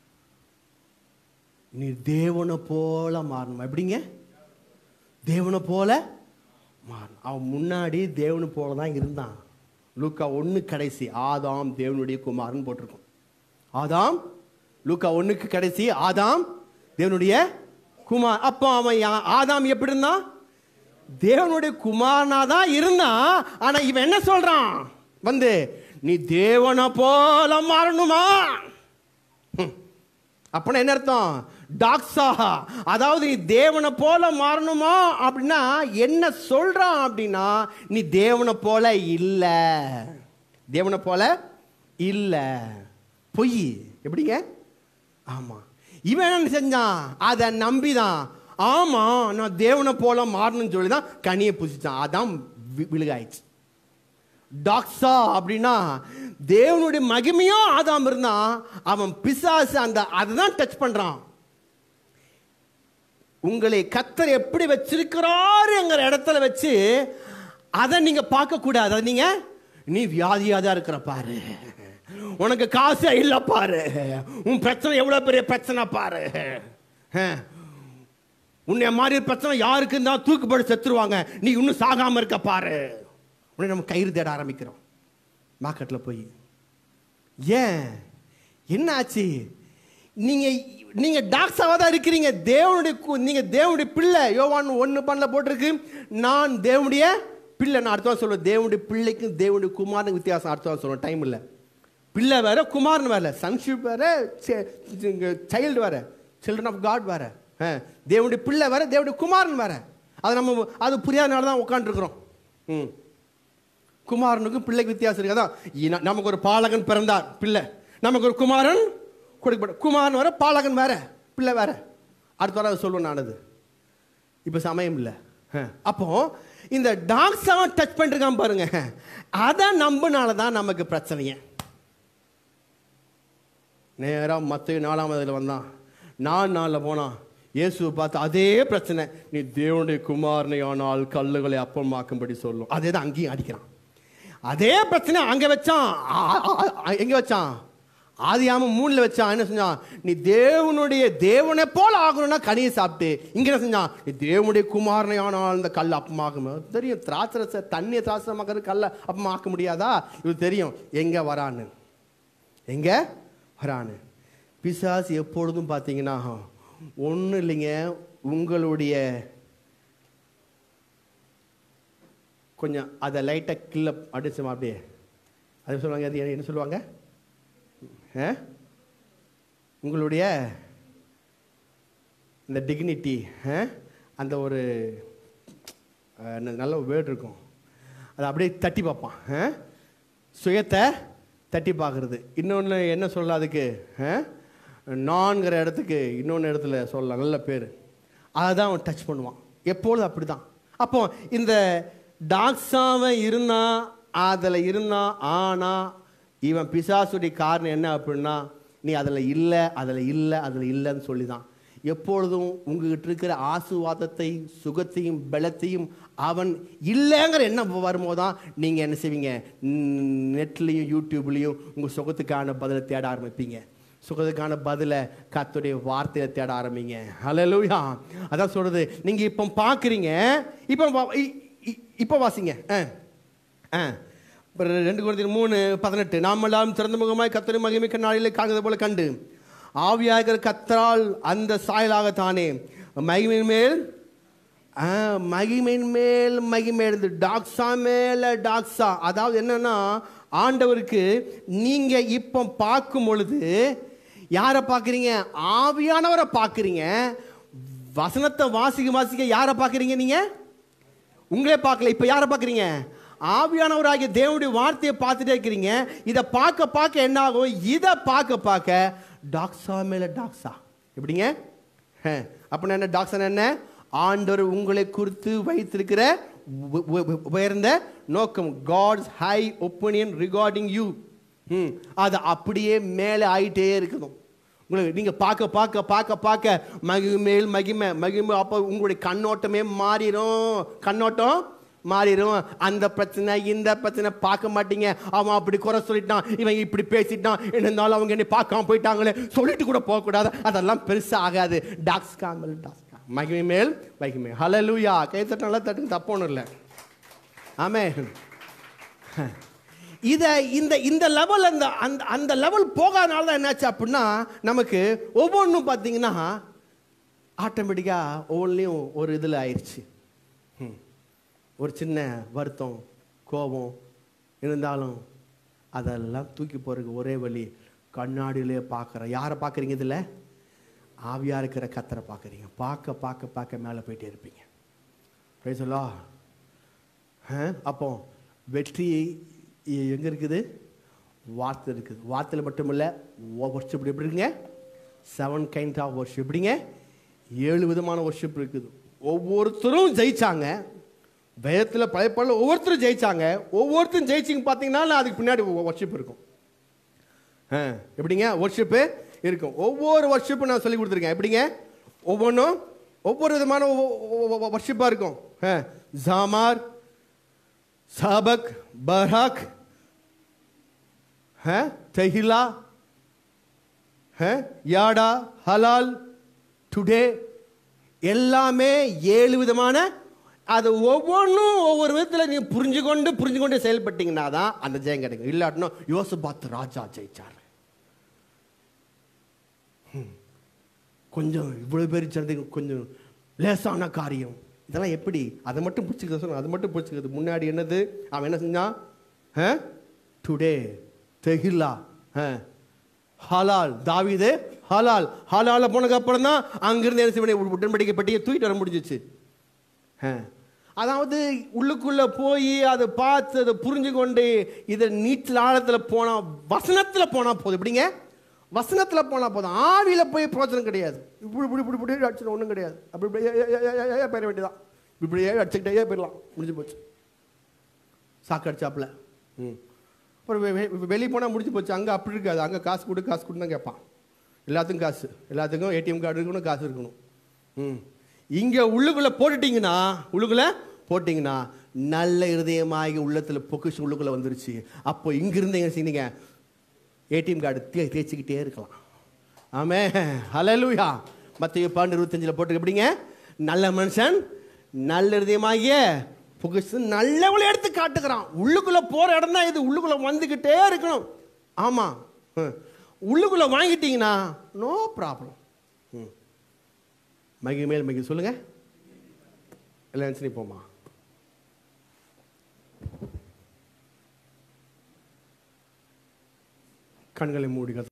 Speaker 1: நீ தேவனை போல மாறணும் எப்படிங்க தேவனை போல மாறணும் அவன் முன்னாடி தேவனை போல தான் இருந்தான் லூக்கா ஒன்று கடைசி ஆதாம் தேவனுடைய குமாரன் போட்டிருக்கும் ஆதாம் லூக்கா ஒண்ணுக்கு கடைசி ஆதாம் தேவனுடைய குமார் அப்போ அவன் யா- ஆதாம் எப்படி இருந்தான் தேவனுடைய குமாரனா தான் இருந்தான் ஆனா இவன் என்ன சொல்றான் வந்து நீ தேவனை போல மாறணுமா ஹம். அப்படின்னா என்ன அர்த்தம் டாக்ஸா அதாவது நீ தேவனை போல மாறணுமா அப்படின்னா என்ன சொல்றான் அப்படின்னா நீ தேவனை போல இல்ல தேவனை போல இல்ல பொய் எப்படிங்க ஆமா இவன் என்ன செஞ்சான் அதை நம்பிதான் ஆமா நான் தேவனை போல மாறணும்னு சொல்லி தான் கனியை புசிச்சான் அதான் வி- விழுகாயிடுச்சு டாக்ஸா அப்படின்னா தேவனுடைய மகிமையும் ஆதாம் இருந்தான் அவன் பிசாசு அந்த அதை தான் டச் பண்றான் உங்களை கத்தர் எப்படி வச்சிருக்கிறாருங்கிற இடத்துல வச்சு அதை நீங்க பார்க்க கூடாது அதை நீங்க நீ வியாதியா தான் இருக்கிற பாரு உனக்கு காசு இல்ல பாரு உன் பிரச்சனை எவ்வளவு பெரிய பிரச்சனை பாரு அஹ். உன்னை மாதிரி பிரச்சனை யாருக்கு தான் தூக்குப்பட்டு செத்துருவாங்க நீ இன்னும் சாகாம இருக்க பாரு உடனே நம்ம கயிறு தேட ஆரம்பிக்கிறோம் மார்க்கெட்டில் போய் ஏன் என்ன ஆச்சு நீங்க நீங்க டாக்ஸாவா தான் இருக்கிறீங்க தேவனுடைய கு- நீங்க தேவனுடைய பிள்ளை யோவான் ஒன்று பண்ணல போட்டிருக்கு நான் தேவனுடைய பிள்ளை நான் அடுத்த வாரம் சொல்லுவேன் தேவனுடைய பிள்ளைக்கும் தேவனுடைய குமாரனுக்கு வித்தியாசம் அடுத்த வாரம் சொல்லுவேன் டைம் இல்லை பிள்ளை வேற குமாரன் வேற சன்ஷிப் வேற சைல்டு வேற சில்ட்ரன் ஆஃப் காட் வேற ஆ, தேவனுடைய பிள்ளை வேற தேவனுடைய குமாரன் வேற அது நம்ம அது புரியாதனால தான் உட்காந்துருக்குறோம் ம் குமாரனுக்கும் பிள்ளைக்கு வித்தியாசம் இருக்கு அதான் இன- நமக்கு ஒரு பாலகன் பிறந்தார் பிள்ளை நமக்கு ஒரு குமாரன் கொடுக்கப்பட குமாரன் வேற பாலகன் வேற பிள்ளை வேற அடுத்த வாரம் அதை சொல்லுவேன் நான் அது இப்போ சமயம் இல்லை அப்போ இந்த டாக்ஸ் அவன் டச் பண்ணிருக்கான் பாருங்க அதை நம்பினால தான் நமக்கு பிரச்சனையே நேராக மற்ற நாலாம் அதில் வந்தான் நாலு நாளில் போனான் இயேசுவை பார்த்து அதே பிரச்சனை நீ தேவனுடைய குமாரனை ஆனால் கல்லுகளை அப்பமாக்கும்படி சொல்லும் அதே தான் அங்கேயும் அடிக்கிறான் அதே பிரச்சனை அங்க வச்சான் ஆ- ஆ- ஆ- எங்க வச்சான் ஆதியாம மூணுல வச்சான் என்ன செஞ்சான் நீ தேவனுடைய தேவனை போல ஆகணும்னா கனியை சாப்பிட்டு இங்க என்ன செஞ்சான் நீ தேவனுடைய குமாரனை ஆனால் இந்த கல் அப்பமாக்கும் தெரியும் திராட்சரச தண்ணியை திராட்சரமாக்கிறது கல்லை அப்பமாக்க முடியாதா இது தெரியும் எங்க வரான்னு எங்க வரானு பிசாசு எப்பொழுதும் பார்த்தீங்கன்னா ஒன்றும் இல்லைங்க உங்களுடைய கொஞ்சம் அதை லைட்டாக கில்ல அடிச்சோமா அப்படியே அது சொல்லுவாங்க அது என்ன சொல்லுவாங்க ஆ? உங்களுடைய இந்த டிக்னிட்டி அந்த ஒரு அஹ், ந- நல்ல ஒரு வேர்டு இருக்கும் அதை அப்படியே தட்டி பார்ப்பான் ஆ? சுயத்தை தட்டி பார்க்குறது இன்னொன்று என்ன சொல்லலாம் அதுக்கு ஆ? நான்கிற இடத்துக்கு இன்னொன்று இடத்துல சொல்லலாம் நல்ல பேர் அதை தான் அவன் டச் பண்ணுவான் எப்பொழுதும் அப்படி தான் அப்போ இந்த டாக்ஸாவன் இருந்தான் அதில் இருந்தான் ஆனால் இவன் பிசாசுடைய காரணம் என்ன அப்படின்னா நீ அதில் இல்லை அதில் இல்லை அதில் இல்லைன்னு சொல்லி தான் எப்பொழுதும் உங்ககிட்ட இருக்கிற ஆசுவாதத்தை சுகத்தையும் பலத்தையும் அவன் இல்லைங்கிற எண்ணம் வரும்போது தான் நீங்கள் என்ன செய்வீங்க நெட்லேயும் யூடியூப்லேயும் உங்கள் சுகத்துக்கான பதிலை தேட ஆரம்பிப்பீங்க சுகத்துக்கான பதிலை கத்துடைய வார்த்தையை தேட ஆரம்பிங்க ஹalleluya அதான் சொல்றது நீங்க இப்போ பார்க்குறீங்க இப்போ வா- இ- இ- இப்போ வாசிங்க ஆ ஆ இப்ப ரெண்டு குழந்தை மூணு பதினெட்டு நாம் எல்லாம் திறந்த முகமாய் கத்தரி மகிமிக்க நாளிலே காண்கிறது போல கண்டு ஆவியாகிற கத்தரால் அந்த சாயலாகத்தானே மகிமையின் மேல் ஆ, மகிமையின் மேல் மகிமை எழுந்து டாக்ஸா மேல டாக்ஸா அதாவது என்னன்னா ஆண்டவருக்கு நீங்க இப்போ பார்க்கும் பொழுது யாரை பார்க்குறீங்க ஆவியானவரை பார்க்குறீங்க வசனத்தை வாசிக்க வாசிக்க யாரை பார்க்குறீங்க நீங்க உங்களே பார்க்கல இப்போ யாரை பார்க்குறீங்க ஆவியானவராகிய தேவனுடைய வார்த்தையை பார்த்துட்டே இருக்கிறீங்க இதை பார்க்க பார்க்க என்ன ஆகும் இதை பார்க்க பார்க்க டாக்ஸா மேல டாக்ஸா எப்படிங்க ஹம், அப்படின்னா என்ன டாக்ஸா என்ன ஆண்டவர் உங்களை குறித்து வைத்திருக்கிற உ- உ- உயர்ந்த நோக்கம் God's high opinion regarding you hmm அது அப்படியே மேலே ஆயிட்டே இருக்கணும் உங்களுக்கு நீங்க பார்க்க பார்க்க பார்க்க பார்க்க மகிமேல் மகிமை மகிமை அப்போ உங்களுடைய கண்ணோட்டமே மாறிடும் கண்ணோட்டம் மாறிடும் அந்த பிரச்சனை இந்த பிரச்சனை பார்க்க மாட்டீங்க அவன் அப்படி குறை சொல்லிட்டான் இவன் இப்படி பேசிட்டான் இருந்தாலும் அவங்க என்ன பார்க்காம போயிட்டாங்களே சொல்லிட்டு கூட போகக்கூடாது அதெல்லாம் பெருசா ஆகாது டாக்ஸ் காமல் டாக்ஸ் மகிமை மேல் மகிமை ஹலலூயா கை தட்டு நல்லா தட்டுங்க தப்பு ஒன்றும் இல்லை ஆமே இதை இந்த இந்த லெவல் அந்த அந்த அந்த லெவல் போகாதனால தான் என்னாச்சு அப்படின்னா நமக்கு ஒவ்வொன்றும் பார்த்தீங்கன்னா ஆட்டோமேட்டிக்காக ஒவ்வொன்றிலையும் ஒரு இதில் ஆயிடுச்சு ம். ஒரு சின்ன வருத்தம் கோபம் இருந்தாலும் அதெல்லாம் தூக்கி போகிறதுக்கு ஒரே வழி கண்ணாடியிலே பார்க்குறேன் யாரை பார்க்குறீங்க இதில் ஆவியாக இருக்கிற கத்தரை பார்க்குறீங்க பார்க்க பார்க்க பார்க்க மேலே போயிட்டே இருப்பீங்க பேசலா அப்போ வெற்றி எ- எங்க இருக்குது வார்த்தை இருக்குது வார்த்தையில் மட்டும் இல்லை ஒர்ஷிப் எப்படி இருக்குங்க செவன் கைண்ட் ஆஃப் ஒர்ஷிப் எப்படிங்க ஏழு விதமான ஒர்ஷிப் இருக்குது ஒவ்வொருத்தரும் ஜெயிச்சாங்க வேதத்தில் பயப்படல ஒவ்வொருத்தரும் ஜெயிச்சாங்க ஒவ்வொருத்தரும் ஜெயிச்சிங்க பார்த்தீங்கன்னா அதுக்கு பின்னாடி ஒர்ஷிப் இருக்கும் ஆ, எப்படிங்க ஒர்ஷிப்பு இருக்கும் ஒவ்வொரு ஒர்ஷிப்பும் நான் சொல்லி கொடுத்துருக்கேன் எப்படிங்க ஒவ்வொன்றும் ஒவ்வொரு விதமான ஒர்ஷிப்பாக இருக்கும் ஆ, ஜாமார் சாபக் பராக் ஆ, தெஹிலா ஆ, யாடா ஹலால் டுடே எல்லாமே ஏழு விதமான அது ஒவ்வொன்றும் ஒவ்வொரு விதத்தில் நீ புரிஞ்சு கொண்டு புரிஞ்சு கொண்டு செயல்பட்டீங்கன்னா தான் அந்த ஜெயம் கிடைக்கும் இல்லாட்டினா யோசபாத் ராஜா ஜெயிச்சார் ஹம். கொஞ்சம் இவ்வளோ பேர் சேர்ந்து கொஞ்சம் லேசான காரியம் இதெல்லாம் எப்படி அதை மட்டும் பிடிச்சிக்கிறது சொன்ன அதை மட்டும் பிடிச்சிக்கிறது முன்னாடி என்னது அவன் என்ன செஞ்சான் டுடே தெஹில்லா ஹலால் தாவீது ஹலால் ஹலால போனதுக்கு அப்புறம் தான் அங்கிருந்து என்ன செய்ய உடன்படிக்கை பெட்டியை தூக்கிட்டு வர முடிஞ்சிச்சு ஆ. அதாவது உள்ளுக்குள்ள போய் அதை பார்த்து அதை புரிஞ்சு கொண்டு இதை நீச்சல் ஆழத்தில் போனா வசனத்துல போனா போதும் எப்படிங்க வசனத்துல போனா போதும் ஆவியில போய் பிரோஜனம் கிடையாது இப்படி இப்படி இப்படி இப்படி அடிச்சிடும் ஒன்றும் கிடையாது அப்படி இப்படி ஏ, ஏ, ஏ, ஏ, ஏ, ஏ, போயிட வேண்டியதான் இப்படியே அடிச்சுக்கிட்டே போயிடலாம் முடிஞ்சு போச்சு சாக்கு அடிச்சாப்புல ம் அப்புறம் வெ- வெ- வெளியே போனால் முடிஞ்சு போச்சு அங்கே அப்படி இருக்காது அங்கே காசு கொடு காசு கொடுன்னு தான் கேட்பான் எல்லாத்துக்கும் காசு எல்லாத்துக்கும் ஏடிஎம் கார்டு இருக்கணும் காசு இருக்கணும் ம் இங்க உள்ளுக்குள்ள போட்டுட்டீங்கன்னா உள்ளுக்குள்ள போட்டீங்கன்னா நல்ல இருதயமாகி உள்ளத்துல பொக்கிஷம் உள்ளுக்குள்ள வந்துருச்சு அப்போ இங்க இருந்து எங்க செய்யுங்க ஏடிஎம் கார்டு தே தேய்ச்சிக்கிட்டே இருக்கலாம் ஆமே ஹalleluya மத்திய பாண்டு இருபத்தஞ்சில் போட்டு எப்படிங்க நல்ல மனுஷன் நல்ல இருதயமாகிய புகுசு நல்லவளை எடுத்து காட்டுகிறான் உள்ளுக்குள்ள போற இடம் தான் இது உள்ளுக்குள்ள வந்துக்கிட்டே இருக்கணும் ஆமா ம். உள்ளுக்குள்ள வாங்கிட்டீங்கன்னா நோ ப்ராப்ளம் மகி மேல் மகி சொல்லுங்க எல்லாம் சரி போமா கண்களை மூடி கதை